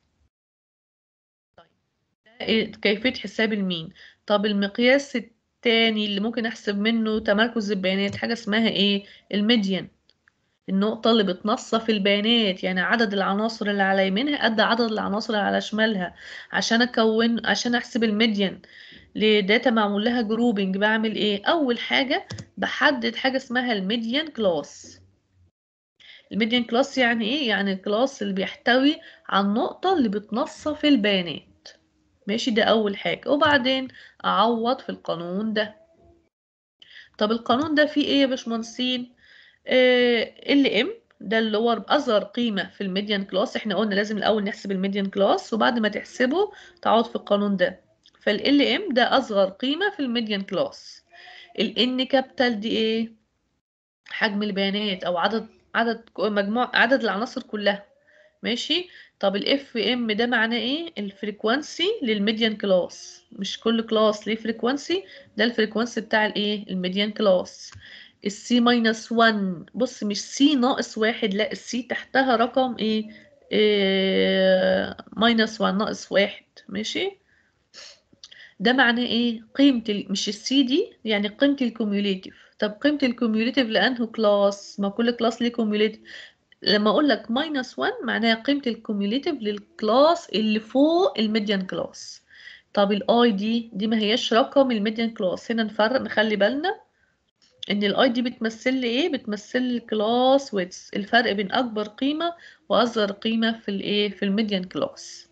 طيب كيفيه حساب المين طب المقياس التاني اللي ممكن احسب منه تمركز البيانات حاجه اسمها ايه الميديان النقطة اللي بتنصف البيانات يعني عدد العناصر اللي على يمينها قد عدد العناصر اللي على شمالها عشان اكون عشان احسب الميديان لداتا معمول لها جروبنج بعمل ايه اول حاجة بحدد حاجة اسمها الميديان كلاس الميديان كلاس يعني ايه يعني الكلاس اللي بيحتوي على النقطة اللي بتنصف البيانات ماشي ده اول حاجة وبعدين اعوض في القانون ده طب القانون ده فيه ايه يا باشمهندسين ال ام ده اللي هو اصغر قيمه في الميديان كلاس احنا قلنا لازم الاول نحسب الميديان كلاس وبعد ما تحسبه تعوض في القانون ده فال ام ده اصغر قيمه في الميديان كلاس الان كابيتال دي ايه حجم البيانات او عدد عدد مجموع عدد العناصر كلها ماشي طب الاف ام ده معناه ايه الفريكوانسي للميديان كلاس مش كل كلاس ليه فريكوانسي ده الفريكوانسي بتاع الايه الميديان كلاس السي ماينس 1 بص مش سي ناقص واحد لا السي تحتها رقم ايه, إيه ماينس 1 ناقص واحد ماشي ده معناه ايه قيمة ال... مش السي دي يعني قيمة الكوميوليتيف طب قيمة الكوميوليتيف لأنه كلاس ما كل كلاس ليه كوميوليتيف لما اقول لك ماينس 1 معناها قيمة الكوميوليتيف للكلاس اللي فوق الميديان كلاس طب الاي دي دي ما هياش رقم الميديان كلاس هنا نفرق نخلي بالنا ان الاي دي بتمثل لي ايه بتمثل لي كلاس ويتس الفرق بين اكبر قيمه واصغر قيمه في الايه في الميديان كلاس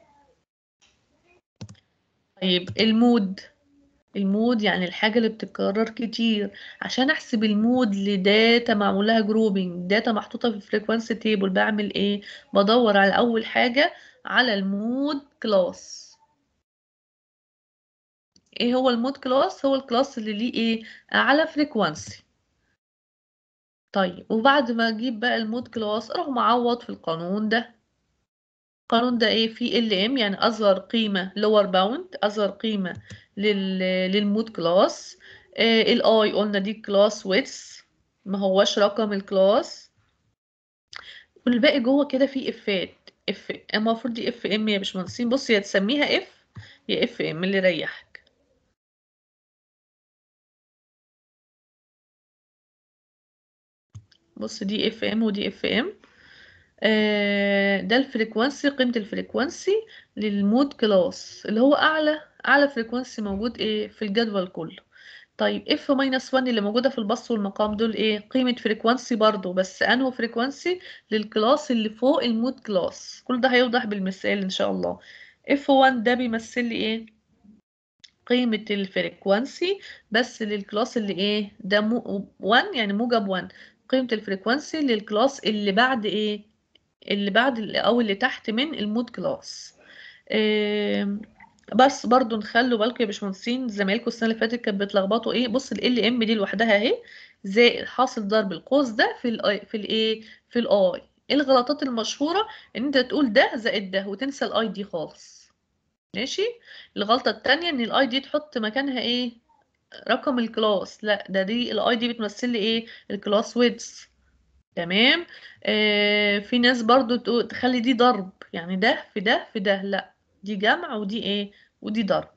طيب المود المود يعني الحاجه اللي بتتكرر كتير عشان احسب المود لداتا معمول لها جروبنج داتا محطوطه في الفريكوانسي تيبل بعمل ايه بدور على اول حاجه على المود كلاس ايه هو المود كلاس هو الكلاس اللي ليه ايه اعلى فريكوانسي طيب وبعد ما اجيب بقى المود كلاس اروح معوض في القانون ده القانون ده ايه فيه ال ام يعني اصغر قيمه لور باوند اصغر قيمه لل للمود كلاس الاي قلنا دي كلاس ويتس ما هوش رقم الكلاس والباقي جوه كده فيه افات اف المفروض دي اف ام يا باشمهندسين بص يا تسميها اف يا اف ام اللي يريحك بص دي اف ام ودي اف ام آه ده الفريكوانسي قيمة الفريكوانسي للمود كلاس اللي هو اعلى اعلى فريكوانسي موجود ايه في الجدول كله طيب اف ماينس 1 اللي موجودة في البسط والمقام دول ايه قيمة فريكوانسي برضو بس انه فريكوانسي للكلاس اللي فوق المود كلاس كل ده هيوضح بالمثال ان شاء الله F1 ده بيمثل لي ايه قيمة الفريكوانسي بس للكلاس اللي ايه ده مو 1 يعني موجب 1 قيمة الفريكوانسي للكلاس اللي بعد ايه اللي بعد ال- او اللي تحت من المود كلاس إيه بس برضو نخلوا بالكم يا باشمهندسين زمايلكم السنة اللي فاتت كانت بتلخبطوا ايه بص ال ام دي لوحدها اهي زائد حاصل ضرب القوس ده في ال في الايه في الاي ايه الغلطات المشهورة ان انت تقول ده زائد ده وتنسى الاي دي خالص ماشي الغلطة التانية ان الاي دي تحط مكانها ايه رقم الكلاس لا ده دي الاي دي بتمثل لي ايه الكلاس ويدز تمام آه في ناس برضو تقول تخلي دي ضرب يعني ده في ده في ده لا دي جمع ودي ايه ودي ضرب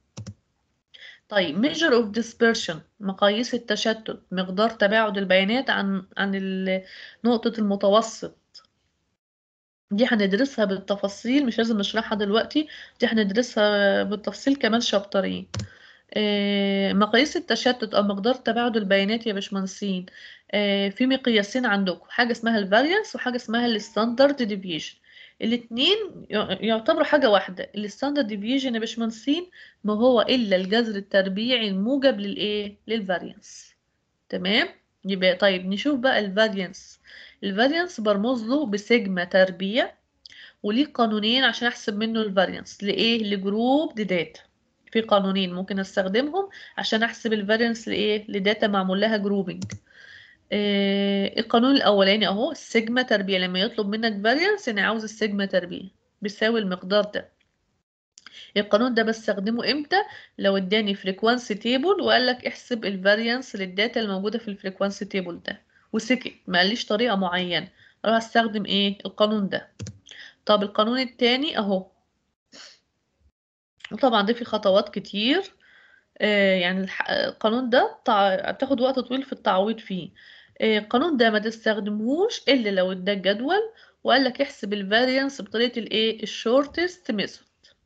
طيب measure of dispersion مقاييس التشتت مقدار تباعد البيانات عن عن ال- نقطة المتوسط دي هندرسها بالتفاصيل مش لازم نشرحها دلوقتي دي هندرسها بالتفصيل كمان شابترين آه، مقاييس التشتت او مقدار تباعد البيانات يا باشمهندسين آه، في مقياسين عندكم حاجه اسمها الفاريانس وحاجه اسمها الستاندرد ديفيشن الاثنين يعتبروا حاجه واحده الستاندرد ديفيشن يا باشمهندسين ما هو الا الجذر التربيعي الموجب للايه للفاريانس تمام يبقى طيب نشوف بقى الفاريانس الفاريانس برمز له بسيجما تربيع وليه قانونين عشان احسب منه الفاريانس لايه لجروب دي داتا في قانونين ممكن استخدمهم عشان احسب الفاريانس لايه لداتا معمول لها جروبنج آه القانون الاولاني اهو السيجما تربيع لما يطلب منك فاريانس انا عاوز السيجما تربيع بيساوي المقدار ده القانون ده بستخدمه امتى لو اداني فريكوانسي تيبل وقال لك احسب الفاريانس للداتا الموجوده في الفريكوانسي تيبل ده وسكت ما قاليش طريقه معينه اروح استخدم ايه القانون ده طب القانون التاني اهو وطبعا ده فيه خطوات كتير آه يعني الح- القانون ده تع- بتاخد وقت طويل في التعويض فيه آه القانون ده ما تستخدمهوش الا لو اداك جدول وقال لك احسب الفاريانس بطريقه الايه الشورتست ميثود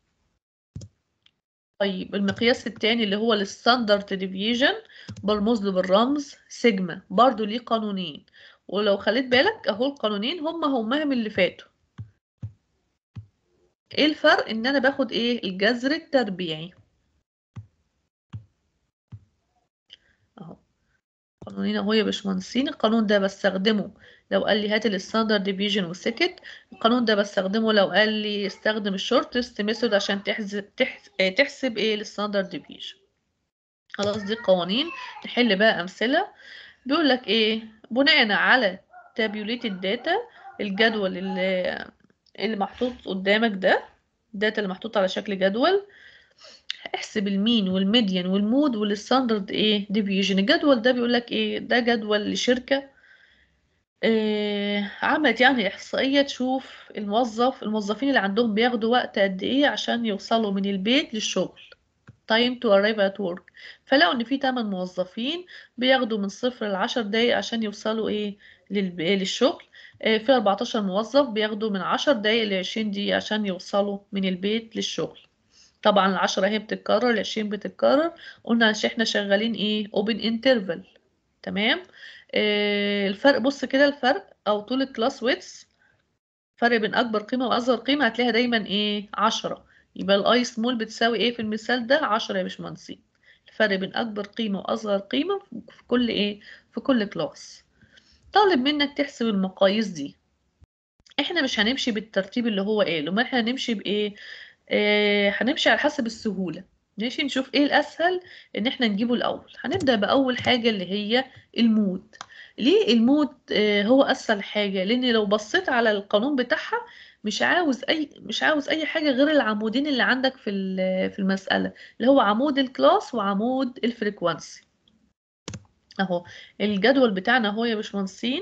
طيب المقياس التاني اللي هو الستاندرد ديفيجن برمز له بالرمز سيجما برضو ليه قانونين ولو خليت بالك اهو القانونين هما هما من اللي فاتوا ايه الفرق ان انا باخد ايه الجذر التربيعي اهو قانونين اهو يا باشمهندسين القانون ده بستخدمه لو قال لي هات الستاندرد ديفيجن وسكت القانون ده بستخدمه لو قال لي استخدم الشورتست ميثود عشان تحسب تحسب, تحسب ايه الستاندرد ديفيجن خلاص دي قوانين نحل بقى امثله بيقول لك ايه بناء على تابيوليتد داتا الجدول اللي اللي محطوط قدامك ده الداتا اللي محطوط على شكل جدول احسب المين والميديان والمود والستاندرد ايه ديفيجن الجدول ده بيقول لك ايه ده جدول لشركه إيه عملت يعني احصائيه تشوف الموظف الموظفين اللي عندهم بياخدوا وقت قد ايه عشان يوصلوا من البيت للشغل time to arrive at work فلقوا ان في 8 موظفين بياخدوا من صفر ل 10 دقايق عشان يوصلوا ايه للب- للشغل آه، في 14 موظف بياخدوا من 10 دقايق ل 20 دقيقة عشان يوصلوا من البيت للشغل طبعا العشرة هي بتتكرر العشرين بتتكرر قلنا عشان احنا شغالين ايه open interval تمام آه الفرق بص كده الفرق او طول الكلاس ويتس فرق بين اكبر قيمة واصغر قيمة هتلاقيها دايما ايه عشرة يبقى الاي سمول بتساوي ايه في المثال ده عشرة يا باشمهندسين الفرق بين اكبر قيمة واصغر قيمة في كل ايه في كل كلاس طالب منك تحسب المقاييس دي احنا مش هنمشي بالترتيب اللي هو قاله ما احنا هنمشي بايه آه هنمشي على حسب السهولة ماشي نشوف ايه الاسهل ان احنا نجيبه الاول هنبدأ باول حاجة اللي هي المود ليه المود آه هو اسهل حاجة لان لو بصيت على القانون بتاعها مش عاوز اي مش عاوز اي حاجة غير العمودين اللي عندك في ال- في المسألة اللي هو عمود الكلاس وعمود الفريكوانسي اهو الجدول بتاعنا اهو يا باشمهندسين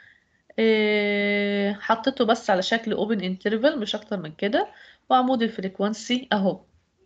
إيه حطيته بس على شكل open interval مش اكتر من كده وعمود الفريكوانسي اهو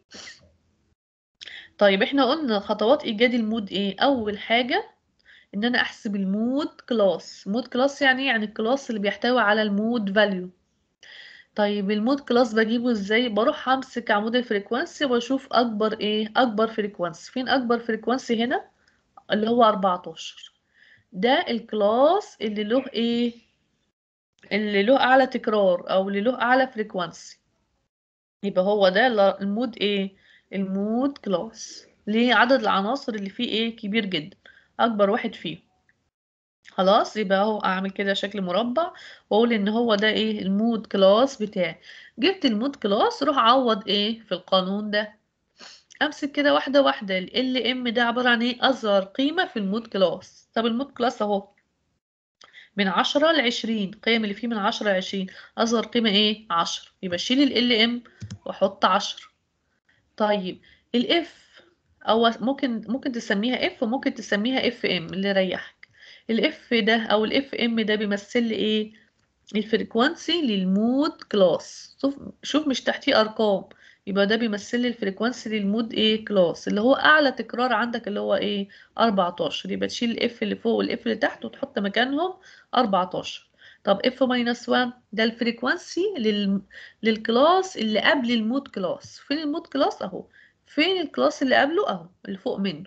طيب احنا قلنا خطوات ايجاد المود ايه اول حاجة ان انا احسب المود كلاس مود كلاس يعني إيه؟ يعني الكلاس اللي بيحتوي على المود فاليو طيب المود كلاس بجيبه ازاي بروح امسك عمود الفريكوانسي واشوف اكبر ايه اكبر فريكوانسي فين اكبر فريكوانسي هنا اللي هو 14 ده الكلاس اللي له ايه اللي له اعلى تكرار او اللي له اعلى فريكوانسي يبقى هو ده ال- المود ايه المود كلاس ليه عدد العناصر اللي فيه ايه كبير جدا اكبر واحد فيه خلاص يبقى اهو اعمل كده شكل مربع واقول ان هو ده ايه المود كلاس بتاعي جبت المود كلاس روح اعوض ايه في القانون ده امسك كده واحده واحده ال ام ده عباره عن ايه اصغر قيمه في المود كلاس طب المود كلاس اهو من عشرة لعشرين القيم اللي فيه من عشرة لعشرين أصغر قيمة إيه؟ عشرة يبقى شيل ال ام وأحط عشرة طيب الاف أو ممكن ممكن تسميها اف وممكن تسميها اف ام اللي يريحك الاف ده أو الاف ام ده بيمثل لي إيه؟ الفريكوانسي للمود كلاس شوف شوف مش تحتيه أرقام يبقى ده بيمثل لي الفريكوانسي للمود ايه كلاس اللي هو أعلى تكرار عندك اللي هو ايه 14 يبقى تشيل الاف اللي فوق والاف اللي تحت وتحط مكانهم 14 طب اف ماينس 1 ده الفريكوانسي لل... للكلاس اللي قبل المود كلاس فين المود كلاس اهو فين الكلاس اللي قبله اهو اللي فوق منه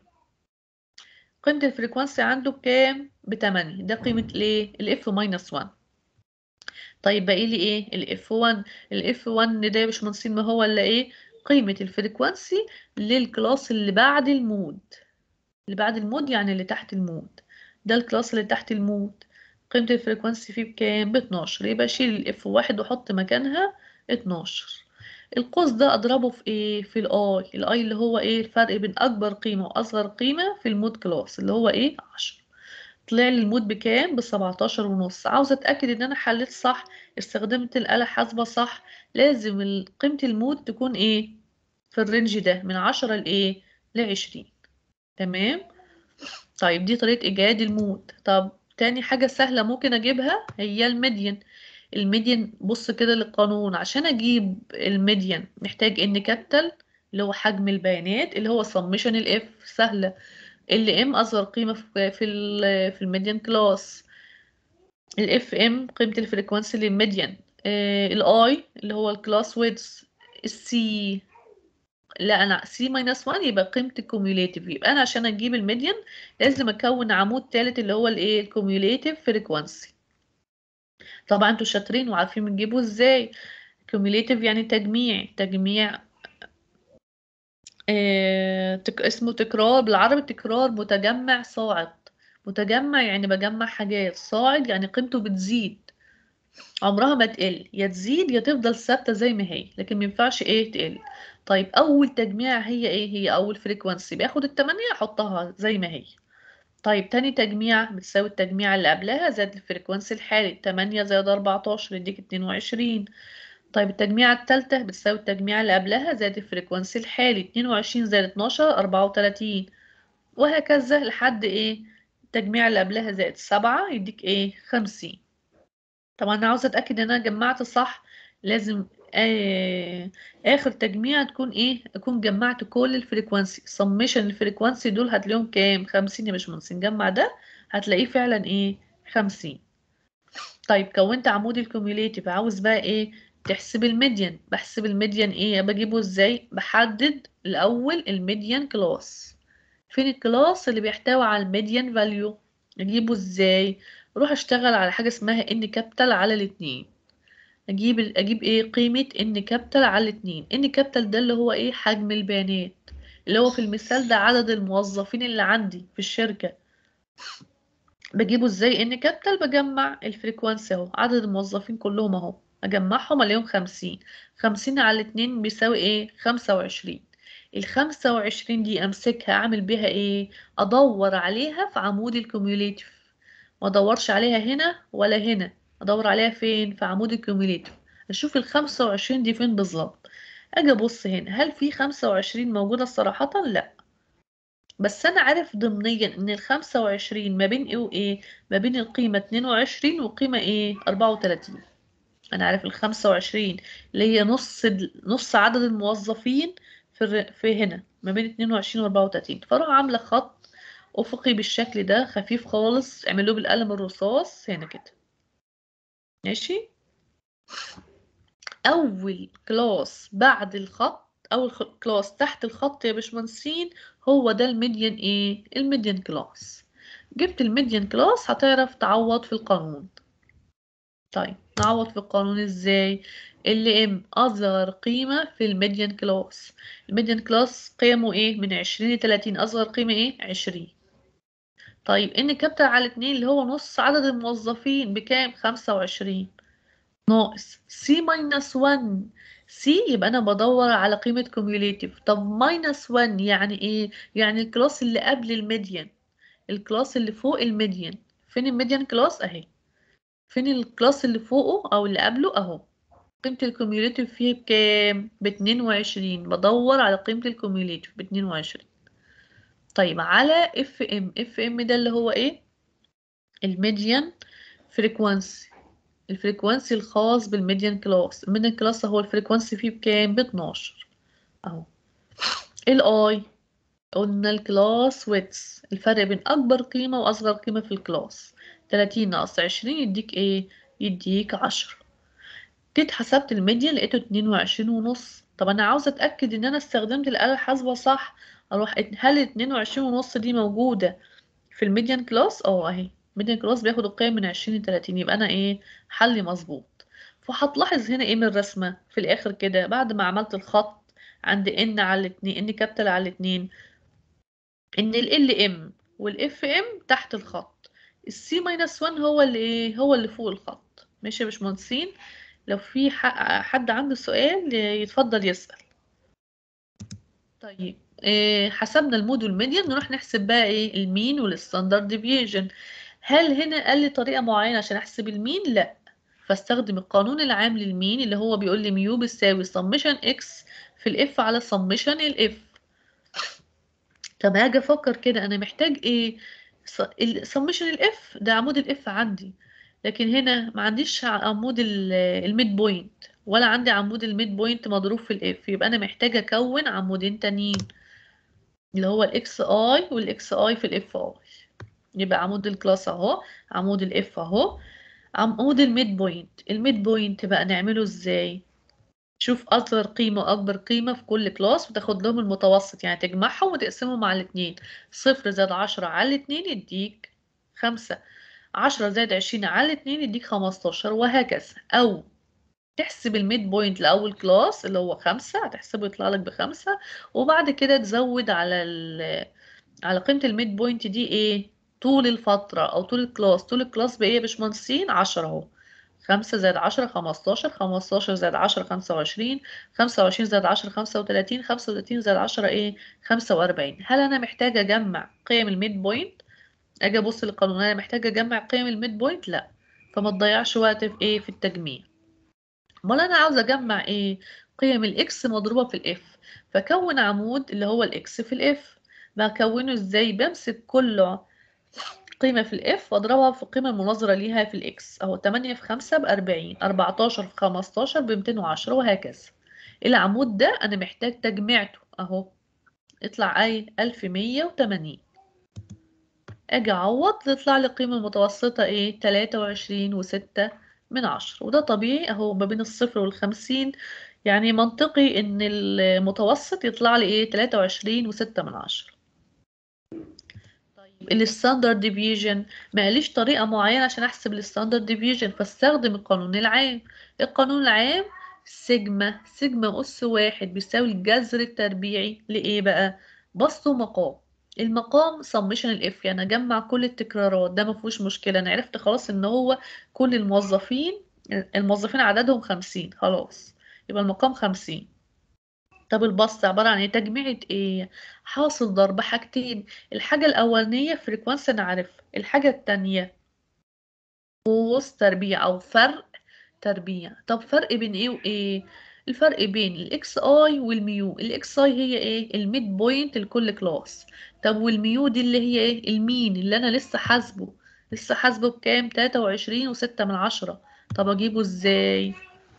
قيمة الفريكوانسي عنده بكام بتمانية ده قيمة الايه الاف ماينس 1 طيب باقي لي ايه الاف 1 الاف 1 ده مش منصين ما هو الا ايه قيمة الفريكوانسي للكلاس اللي بعد المود اللي بعد المود يعني اللي تحت المود ده الكلاس اللي تحت المود قيمة الفريكوانسي فيه بكام ب 12 يبقى شيل الاف واحد وحط مكانها 12 القوس ده اضربه في ايه في الاي الاي اللي هو ايه الفرق بين اكبر قيمة واصغر قيمة في المود كلاس اللي هو ايه 10 طلع لي المود بكام ب 17 ونص عاوزه اتاكد ان انا حليت صح استخدمت الاله حاسبه صح لازم ال- قيمه المود تكون ايه في الرينج ده من 10 لايه ل 20 تمام طيب دي طريقه ايجاد المود طب تاني حاجه سهله ممكن اجيبها هي الميديان الميديان بص كده للقانون عشان اجيب الميديان محتاج ان كابيتال اللي هو حجم البيانات اللي هو سمشن الاف سهله ال ام اصغر قيمه في في ال في الميديان كلاس الاف ام قيمه الفريكوانسي للميديان الاي اللي هو الكلاس ويدز السي لا انا سي ماينس 1 يبقى قيمه الكوميوليتيف يبقى انا عشان اجيب الميديان لازم اكون عمود ثالث اللي هو الايه الكوميوليتيف فريكوانسي طبعا انتوا شاطرين وعارفين بنجيبه ازاي كوميوليتيف يعني تجميع تجميع آه، تك... اسمه تكرار بالعربي تكرار متجمع صاعد متجمع يعني بجمع حاجات صاعد يعني قيمته بتزيد عمرها ما تقل يا تزيد يا تفضل ثابتة زي ما هي لكن ما ينفعش ايه تقل طيب اول تجميع هي ايه هي اول فريكوانسي باخد التمانية احطها زي ما هي طيب تاني تجميع بتساوي التجميع اللي قبلها زائد الفريكوانسي الحالي تمانية زائد اربعتاشر يديك اتنين وعشرين طيب التجميعة التالتة بتساوي التجميعة اللي قبلها زائد الفريكوانسي الحالي اتنين وعشرين زائد اتناشر أربعة وتلاتين وهكذا لحد ايه التجميعة اللي قبلها زائد سبعة يديك ايه خمسين طبعا أنا عاوزة أتأكد إن أنا جمعت صح لازم آه آخر تجميع تكون ايه أكون جمعت كل الفريكوانسي سميشن الفريكوانسي دول هتلاقيهم كام خمسين يا باشمهندس نجمع ده هتلاقيه فعلا ايه خمسين طيب كونت عمود الكوميوليتيف عاوز بقى ايه تحسب الميديان بحسب الميديان ايه بجيبه ازاي بحدد الاول الميديان كلاس فين الكلاس اللي بيحتوي على الميديان فاليو اجيبه ازاي اروح اشتغل على حاجه اسمها ان كابيتال على الاتنين اجيب ال- اجيب ايه قيمه ان كابيتال على الاتنين ان كابيتال ده اللي هو ايه حجم البيانات اللي هو في المثال ده عدد الموظفين اللي عندي في الشركه بجيبه ازاي ان كابيتال بجمع الفريكوانسي اهو عدد الموظفين كلهم اهو اجمعهم الاقيهم خمسين خمسين على الاتنين بيساوي ايه خمسة وعشرين الخمسة وعشرين دي امسكها اعمل بيها ايه ادور عليها في عمود الكوميوليتيف ما ادورش عليها هنا ولا هنا ادور عليها فين في عمود الكوميوليتيف اشوف الخمسة وعشرين دي فين بالظبط اجي ابص هنا هل في خمسة وعشرين موجودة صراحة لا بس انا عارف ضمنيا ان الخمسة وعشرين ما بين ايه وايه ما بين القيمة اتنين وعشرين وقيمة ايه اربعة وتلاتين انا عارف الخمسة وعشرين اللي هي نص نص عدد الموظفين في الر- في هنا ما بين اتنين وعشرين واربعة وتلاتين فاروح عاملة خط افقي بالشكل ده خفيف خالص اعملوه بالقلم الرصاص هنا كده ماشي اول كلاس بعد الخط اول خ- كلاس تحت الخط يا باشمهندسين هو ده الميديان ايه الميديان كلاس جبت الميديان كلاس هتعرف تعوض في القانون طيب نعوض في القانون ازاي ال ام اصغر قيمة في الميديان كلاس الميديان كلاس قيمه ايه من 20 ل 30 اصغر قيمة ايه 20 طيب ان كابيتال على 2 اللي هو نص عدد الموظفين بكام 25 ناقص سي ماينس 1 سي يبقى انا بدور على قيمة كوميوليتيف طب ماينس 1 يعني ايه يعني الكلاس اللي قبل الميديان الكلاس اللي فوق الميديان فين الميديان كلاس اهي فين الكلاس اللي فوقه او اللي قبله اهو قيمة الكوميوليتيف فيه بكام ب 22 بدور على قيمة الكوميوليتيف ب 22 طيب على اف ام اف ام ده اللي هو ايه الميديان فريكوانسي الفريكوانسي الخاص بالميديان كلاس الميديان كلاس هو الفريكوانسي فيه بكام ب 12 اهو الاي قلنا الكلاس ويتس الفرق بين اكبر قيمة واصغر قيمة في الكلاس 30 ناقص 20 يديك ايه يديك 10 جيت حسبت الميديان لقيته 22 ونص طب انا عاوزه اتاكد ان انا استخدمت الاله الحاسبه صح اروح هل 22 ونص دي موجوده في الميديان كلاس اه اهي الميديان كلاس بياخد القيم من 20 ل 30 يبقى انا ايه حلي مظبوط فهتلاحظ هنا ايه من الرسمه في الاخر كده بعد ما عملت الخط عند ان على الاتنين ان كابيتال على الاتنين ان ال ام والاف ام تحت الخط السي ماينس 1 هو اللي ايه هو اللي فوق الخط ماشي يا باشمهندسين لو في حد عنده سؤال يتفضل يسأل طيب إيه حسبنا المود والميديان نروح نحسب بقى ايه المين والستاندرد ديفيجن هل هنا قال لي طريقة معينة عشان احسب المين لا فاستخدم القانون العام للمين اللي هو بيقول لي ميو بيساوي سمشن اكس في الاف على سمشن الاف طب هاجي افكر كده انا محتاج ايه سمشن الاف ده عمود الاف عندي لكن هنا ما عنديش عمود الميد بوينت ولا عندي عمود الميد بوينت مضروب في الاف يبقى انا محتاجه اكون عمودين تانيين اللي هو الاكس اي والاكس اي في الاف اي يبقى عمود الكلاس اهو عمود الاف اهو عمود الميد بوينت الميد بوينت بقى نعمله ازاي شوف اصغر قيمه واكبر قيمه في كل كلاس وتاخد لهم المتوسط يعني تجمعهم وتقسمهم على الاتنين صفر زائد عشرة على الاتنين يديك خمسة عشرة زائد عشرين على اتنين يديك خمستاشر وهكذا أو تحسب الميد بوينت لأول كلاس اللي هو خمسة هتحسبه يطلع لك بخمسة وبعد كده تزود على ال على قيمة الميد بوينت دي ايه طول الفترة أو طول الكلاس طول الكلاس بإيه يا باشمهندسين عشرة أهو خمسة زائد عشرة خمستاشر خمستاشر زائد عشرة خمسة وعشرين خمسة وعشرين زائد عشرة خمسة وتلاتين خمسة وتلاتين زائد عشرة ايه خمسة وأربعين هل أنا محتاجة أجمع قيم الميد بوينت اجي ابص للقانون انا محتاجه اجمع قيم الميد بوينت لا فما تضيعش وقت في ايه في التجميع امال انا عاوزه اجمع ايه قيم الاكس مضروبه في الاف فكون عمود اللي هو الاكس في الاف بكونه ازاي بمسك كل قيمة في الاف واضربها في القيمة المناظرة ليها في الاكس اهو 8 في 5 ب 40 14 في 15 ب 210 وهكذا العمود ده انا محتاج تجميعته اهو يطلع اي 1180 اجي اعوض تطلع لي القيمة المتوسطة ايه تلاتة وعشرين وستة من عشرة وده طبيعي اهو ما بين الصفر والخمسين يعني منطقي ان المتوسط يطلع لي ايه تلاتة وعشرين وستة من عشرة طيب الستاندرد ديفيجن ما قاليش طريقة معينة عشان احسب الستاندرد ديفيجن فاستخدم القانون العام القانون العام سيجما سيجما أس واحد بيساوي الجذر التربيعي لإيه بقى؟ بسط ومقام المقام سمشن الاف يعني اجمع كل التكرارات ده ما فيهوش مشكله انا عرفت خلاص ان هو كل الموظفين الموظفين عددهم خمسين خلاص يبقى المقام خمسين طب البسط عبارة عن ايه تجميعة ايه حاصل ضرب حاجتين الحاجة الأولانية فريكوانسي أنا عارفها الحاجة التانية قوس تربيع أو فرق تربيع طب فرق بين ايه وايه الفرق بين الاكس اي والميو الاكس اي هي ايه الميد بوينت لكل كلاس طب والميو دي اللي هي ايه المين اللي انا لسه حاسبه لسه حاسبه بكام تلاتة وعشرين وستة من عشرة طب اجيبه ازاي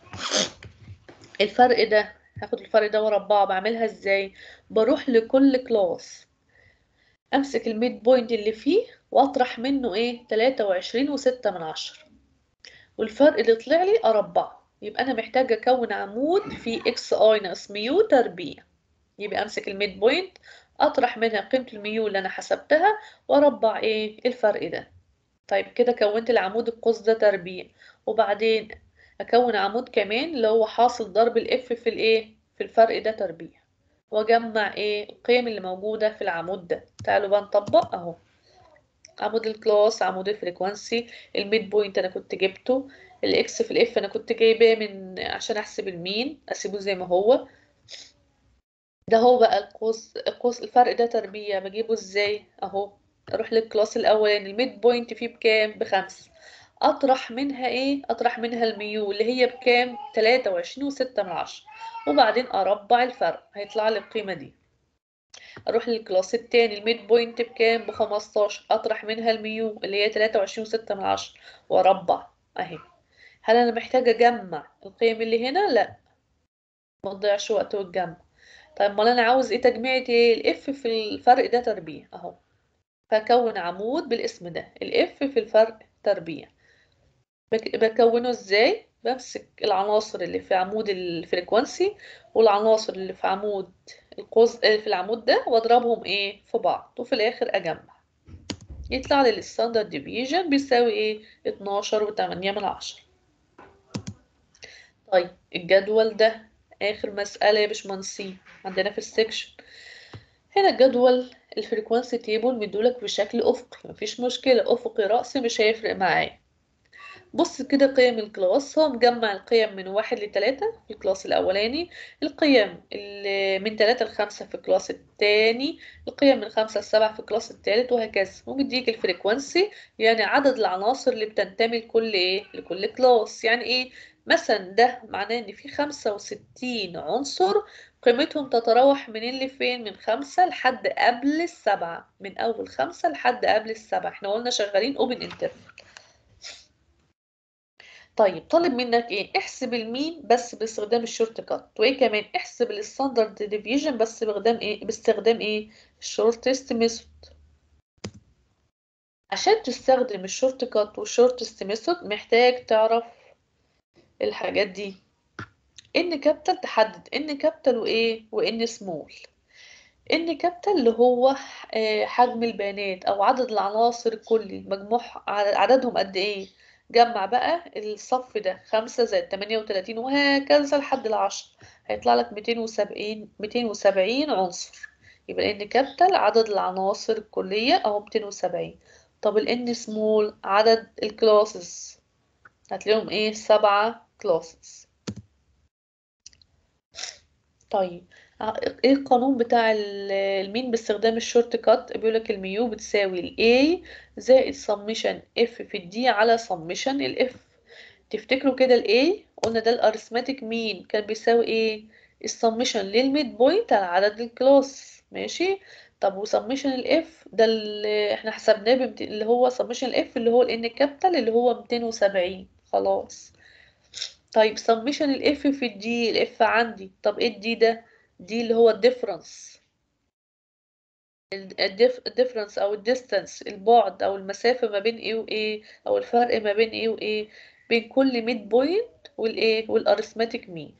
الفرق ده هاخد الفرق ده واربعه بعملها ازاي بروح لكل كلاس امسك الميد بوينت اللي فيه واطرح منه ايه تلاتة وعشرين وستة من عشرة والفرق اللي طلع لي اربعه يبقى انا محتاجه اكون عمود فيه اكس اي ناقص ميو تربيع يبقى امسك الميد بوينت اطرح منها قيمه الميو اللي انا حسبتها واربع ايه الفرق ده طيب كده كونت العمود القوس ده تربيع وبعدين اكون عمود كمان اللي هو حاصل ضرب الاف في الايه في الفرق ده تربيع واجمع ايه القيم اللي موجوده في العمود ده تعالوا بقى نطبق اهو عمود الكلاس عمود الفريكوانسي الميد بوينت انا كنت جبته الاكس في الاف انا كنت جايباه من عشان احسب المين اسيبه زي ما هو ده هو بقى القوس القوس الفرق ده تربيع بجيبه ازاي اهو اروح للكلاس الاولاني الميد بوينت فيه بكام بخمسة اطرح منها ايه اطرح منها الميو اللي هي بكام تلاتة وعشرين وستة من عشرة وبعدين اربع الفرق هيطلع لي القيمة دي اروح للكلاس التاني الميد بوينت بكام بخمستاشر اطرح منها الميو اللي هي تلاتة وعشرين وستة من عشرة واربع اهي هل انا محتاجة اجمع القيم اللي هنا لا ما تضيعش وقت والجمع طيب امال انا عاوز ايه تجميعة ايه الاف في الفرق ده تربيع اهو فكون عمود بالاسم ده الاف في الفرق تربيع بك- بكونه ازاي بمسك العناصر اللي في عمود الفريكوانسي والعناصر اللي في عمود القوس اللي في العمود ده واضربهم ايه في بعض وفي الاخر اجمع يطلع لي الستاندرد ديفيجن بيساوي ايه 12 وتمانية من عشرة طيب الجدول ده اخر مسألة يا باشمهندسين عندنا في السكشن هنا الجدول الفريكوانسي تيبل مدولك بشكل افقي مفيش مشكلة افقي رأسي مش هيفرق معايا بص كده قيم الكلاس هو مجمع القيم من واحد لتلاتة في الكلاس الأولاني القيم اللي من تلاتة لخمسة في الكلاس التاني القيم من خمسة لسبعة في الكلاس التالت وهكذا ومديك الفريكوانسي يعني عدد العناصر اللي بتنتمي لكل ايه لكل كلاس يعني ايه مثلا ده معناه ان في خمسة وستين عنصر قيمتهم تتراوح من اللي فين من خمسة لحد قبل السبعة من أول خمسة لحد قبل السبعة احنا قلنا شغالين اوبن انترفال طيب طالب منك ايه احسب المين بس باستخدام الشورت كات وايه كمان احسب الستاندرد ديفيجن بس باستخدام ايه باستخدام ايه الشورتست ميثود عشان تستخدم الشورت كات والشورتست ميثود محتاج تعرف الحاجات دي ان كابيتال تحدد ان كابيتال وايه وان سمول ان كابيتال اللي هو آه، حجم البيانات او عدد العناصر الكلي مجموع عددهم قد ايه جمع بقى الصف ده خمسة زائد تمانية وتلاتين وهكذا لحد العشر هيطلع لك ميتين وسبعين ميتين وسبعين عنصر يبقى الان كابيتال عدد العناصر الكلية اهو ميتين وسبعين طب الان سمول عدد الكلاسز هتلاقيهم ايه سبعة كلاسز طيب ع- ايه القانون بتاع ال- المين باستخدام الشورت كات بيقولك الميو بتساوي ال A زائد سميشن F في الدي على سميشن ال F تفتكروا كده ال A قلنا ده الارثماتيك مين كان بيساوي ايه السميشن للميد بوينت على عدد الكلاس ماشي طب وسميشن ال F ده اللي احنا حسبناه بمت... اللي هو سميشن ال F اللي هو ال N كابيتال اللي هو 270 خلاص طيب سميشن ال F في الدي ال F عندي طب ايه الدي ده دي اللي هو الديفرنس الديفرنس او الديستانس البعد او المسافة ما بين ايه وايه او الفرق ما بين ايه وايه بين كل ميد بوينت والايه والارثماتيك مين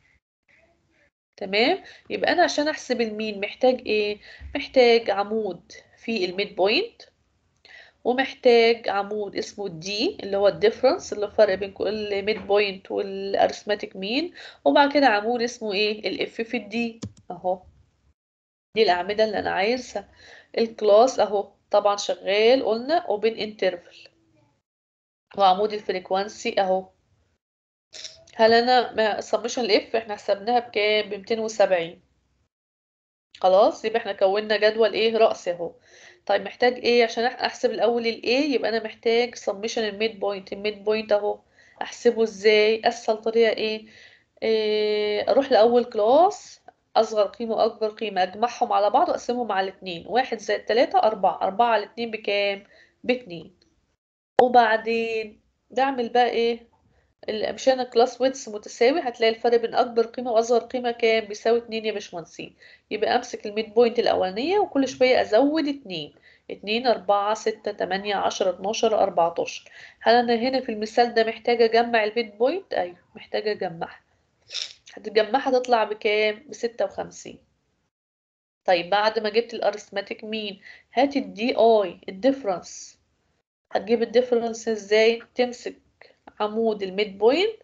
تمام يبقى انا عشان احسب المين محتاج ايه محتاج عمود في الميد بوينت ومحتاج عمود اسمه الدي اللي هو الديفرنس اللي هو الفرق بين كل ميد بوينت والارثماتيك مين وبعد كده عمود اسمه ايه الاف في الدي اهو دي الأعمدة اللي أنا عايزها الكلاس أهو طبعا شغال قلنا open interval وعمود الفريكوانسي أهو هل أنا ما summation الإف إحنا حسبناها بكام بميتين وسبعين خلاص يبقى إحنا كونا جدول إيه رأسي أهو طيب محتاج إيه عشان أح- أحسب الأول ال A يبقى أنا محتاج summation الميد بوينت الميد بوينت أهو أحسبه إزاي أسهل طريقة إيه, إيه أروح لأول كلاس أصغر قيمة وأكبر قيمة أجمعهم على بعض وأقسمهم على اتنين واحد زائد تلاتة أربعة أربعة على اتنين بكام؟ باتنين وبعدين بعمل بقى إيه؟ ال- مش أنا كلاس ويدث متساوي هتلاقي الفرق بين أكبر قيمة وأصغر قيمة كام؟ بيساوي اتنين يا باشمهندسين يبقى أمسك الميد بوينت الأولانية وكل شوية أزود اتنين اتنين أربعة ستة تمانية عشرة اتناشر أربعتاشر هل أنا هنا في المثال ده محتاجة أجمع الميد بوينت؟ أيوه محتاجة أجمعها هتجمعها تطلع بكام؟ بستة وخمسين طيب بعد ما جبت الارثماتيك مين هات الدي اي الديفرنس هتجيب الديفرنس ازاي تمسك عمود الميد بوينت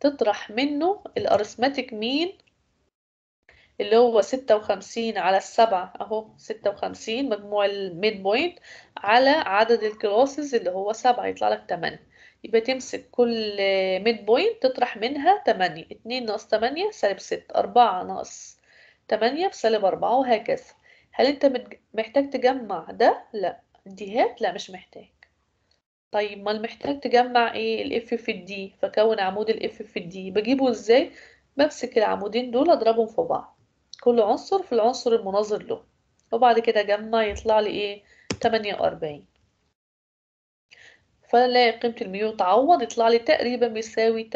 تطرح منه الارثماتيك مين اللي هو ستة وخمسين على السبعة اهو ستة وخمسين مجموع الميد بوينت على عدد الكلاسز اللي هو سبعة يطلع لك تمانية يبقى تمسك كل ميد بوينت تطرح منها تمانية اتنين ناقص تمانية سالب ستة أربعة ناقص تمانية بسالب أربعة وهكذا هل انت متج- محتاج تجمع ده؟ لا ديهات لا مش محتاج طيب ما محتاج تجمع ايه الاف في الدي فكون عمود الاف في الدي بجيبه ازاي بمسك العمودين دول اضربهم في بعض كل عنصر في العنصر المناظر له وبعد كده اجمع يطلع لي ايه 48 فالاقي قيمة الميو تعوض يطلع لي تقريبا بيساوي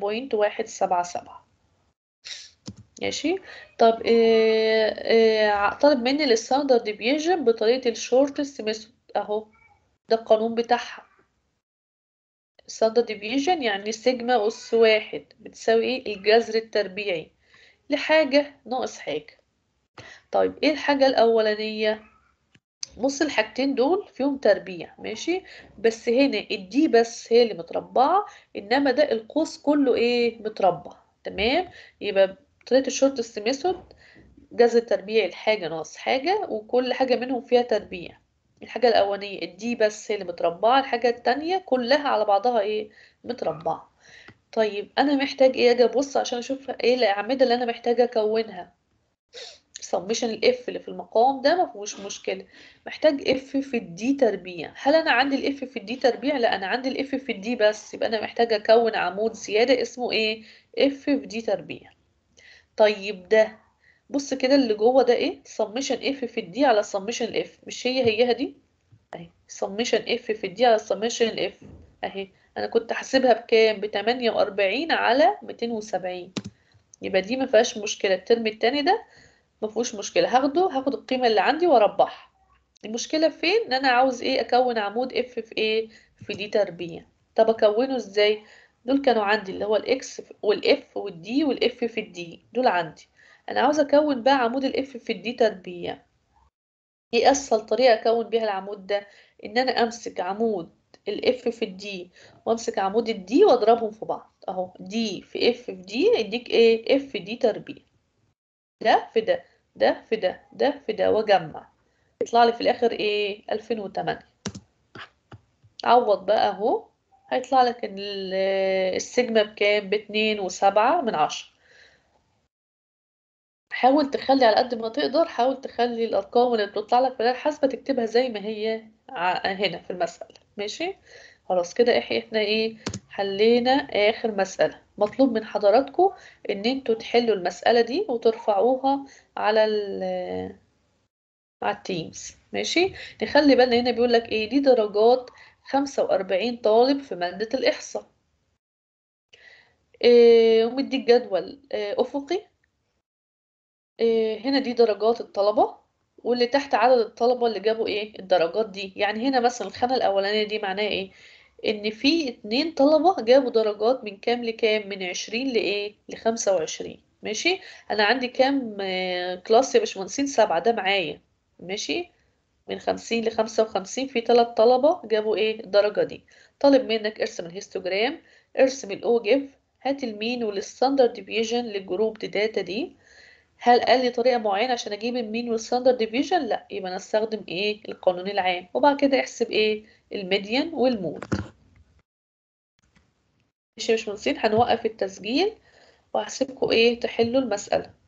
8.177 ماشي طب إيه إيه طالب مني الستاندرد ديفيجن بطريقة الشورتست ميثود اهو ده القانون بتاعها ستاندرد ديفيجن يعني سيجما أس واحد بتساوي ايه الجذر التربيعي لحاجة ناقص حاجة طيب ايه الحاجة الأولانية بص الحاجتين دول فيهم تربيع ماشي بس هنا الدي بس هي اللي متربعة انما ده القوس كله ايه متربع تمام يبقى بطريقة الشورتست ميثود جذر تربيع الحاجة ناقص حاجة وكل حاجة منهم فيها تربيع الحاجة الأولانية الدي بس هي اللي متربعة الحاجة التانية كلها على بعضها ايه متربعة طيب أنا محتاج ايه أجي أبص عشان أشوف ايه الأعمدة اللي أنا محتاجة أكونها سميشن الاف اللي في المقام ده ما فيهوش مشكله محتاج اف في الدي تربيع هل انا عندي الاف في الدي تربيع لا انا عندي الاف في الدي بس يبقى انا محتاجه اكون عمود زياده اسمه ايه اف في دي تربيع طيب ده بص كده اللي جوه ده ايه سميشن اف في الدي على سميشن الاف مش هي هيها دي اهي سميشن اف في الدي على سميشن الاف اهي انا كنت حاسبها بكام ب 48 على 270 يبقى دي ما فيهاش مشكله الترم التاني ده ما فيهوش مشكله هاخده هاخد القيمه اللي عندي واربعها المشكله فين ان انا عاوز ايه اكون عمود اف في ايه في دي تربيع طب اكونه ازاي دول كانوا عندي اللي هو الاكس والاف والدي والاف في الدي دول عندي انا عاوز اكون بقى عمود الاف في الدي تربيع ايه اسهل طريقه اكون بيها العمود ده ان انا امسك عمود الاف في الدي وامسك عمود الدي واضربهم في بعض اهو دي في اف في دي يديك ايه اف دي تربيع ده في ده ده في ده ده في ده واجمع يطلع لي في الاخر ايه 2008 عوض بقى اهو هيطلع لك ان السيجما بكام باتنين وسبعة من عشرة حاول تخلي على قد ما تقدر حاول تخلي الارقام اللي بتطلع لك في الآلة الحاسبة تكتبها زي ما هي هنا في المسألة ماشي خلاص كده احنا ايه حلينا اخر مسألة مطلوب من حضراتكم ان انتوا تحلوا المسألة دي وترفعوها على ال على التيمز ماشي نخلي بالنا هنا بيقول لك ايه دي درجات 45 طالب في مادة الإحصاء إيه ومديك جدول إيه أفقي إيه هنا دي درجات الطلبة واللي تحت عدد الطلبة اللي جابوا ايه الدرجات دي يعني هنا مثلا الخانة الأولانية دي معناها ايه ان في اتنين طلبة جابوا درجات من كام لكام من عشرين لايه لخمسة وعشرين ماشي انا عندي كام كلاس يا باشمهندسين سبعة ده معايا ماشي من خمسين لخمسة وخمسين في تلات طلبة جابوا ايه الدرجة دي طالب منك ارسم الهيستوجرام ارسم الاوجيف هات المين والستاندرد ديفيجن للجروب داتا دي هل قال لي طريقة معينة عشان اجيب المين والستاندرد ديفيجن لا يبقى انا استخدم ايه القانون العام وبعد كده احسب ايه الميديان والمود ماشي يا باشمهندسين هنوقف التسجيل وهسيبكم ايه تحلوا المسألة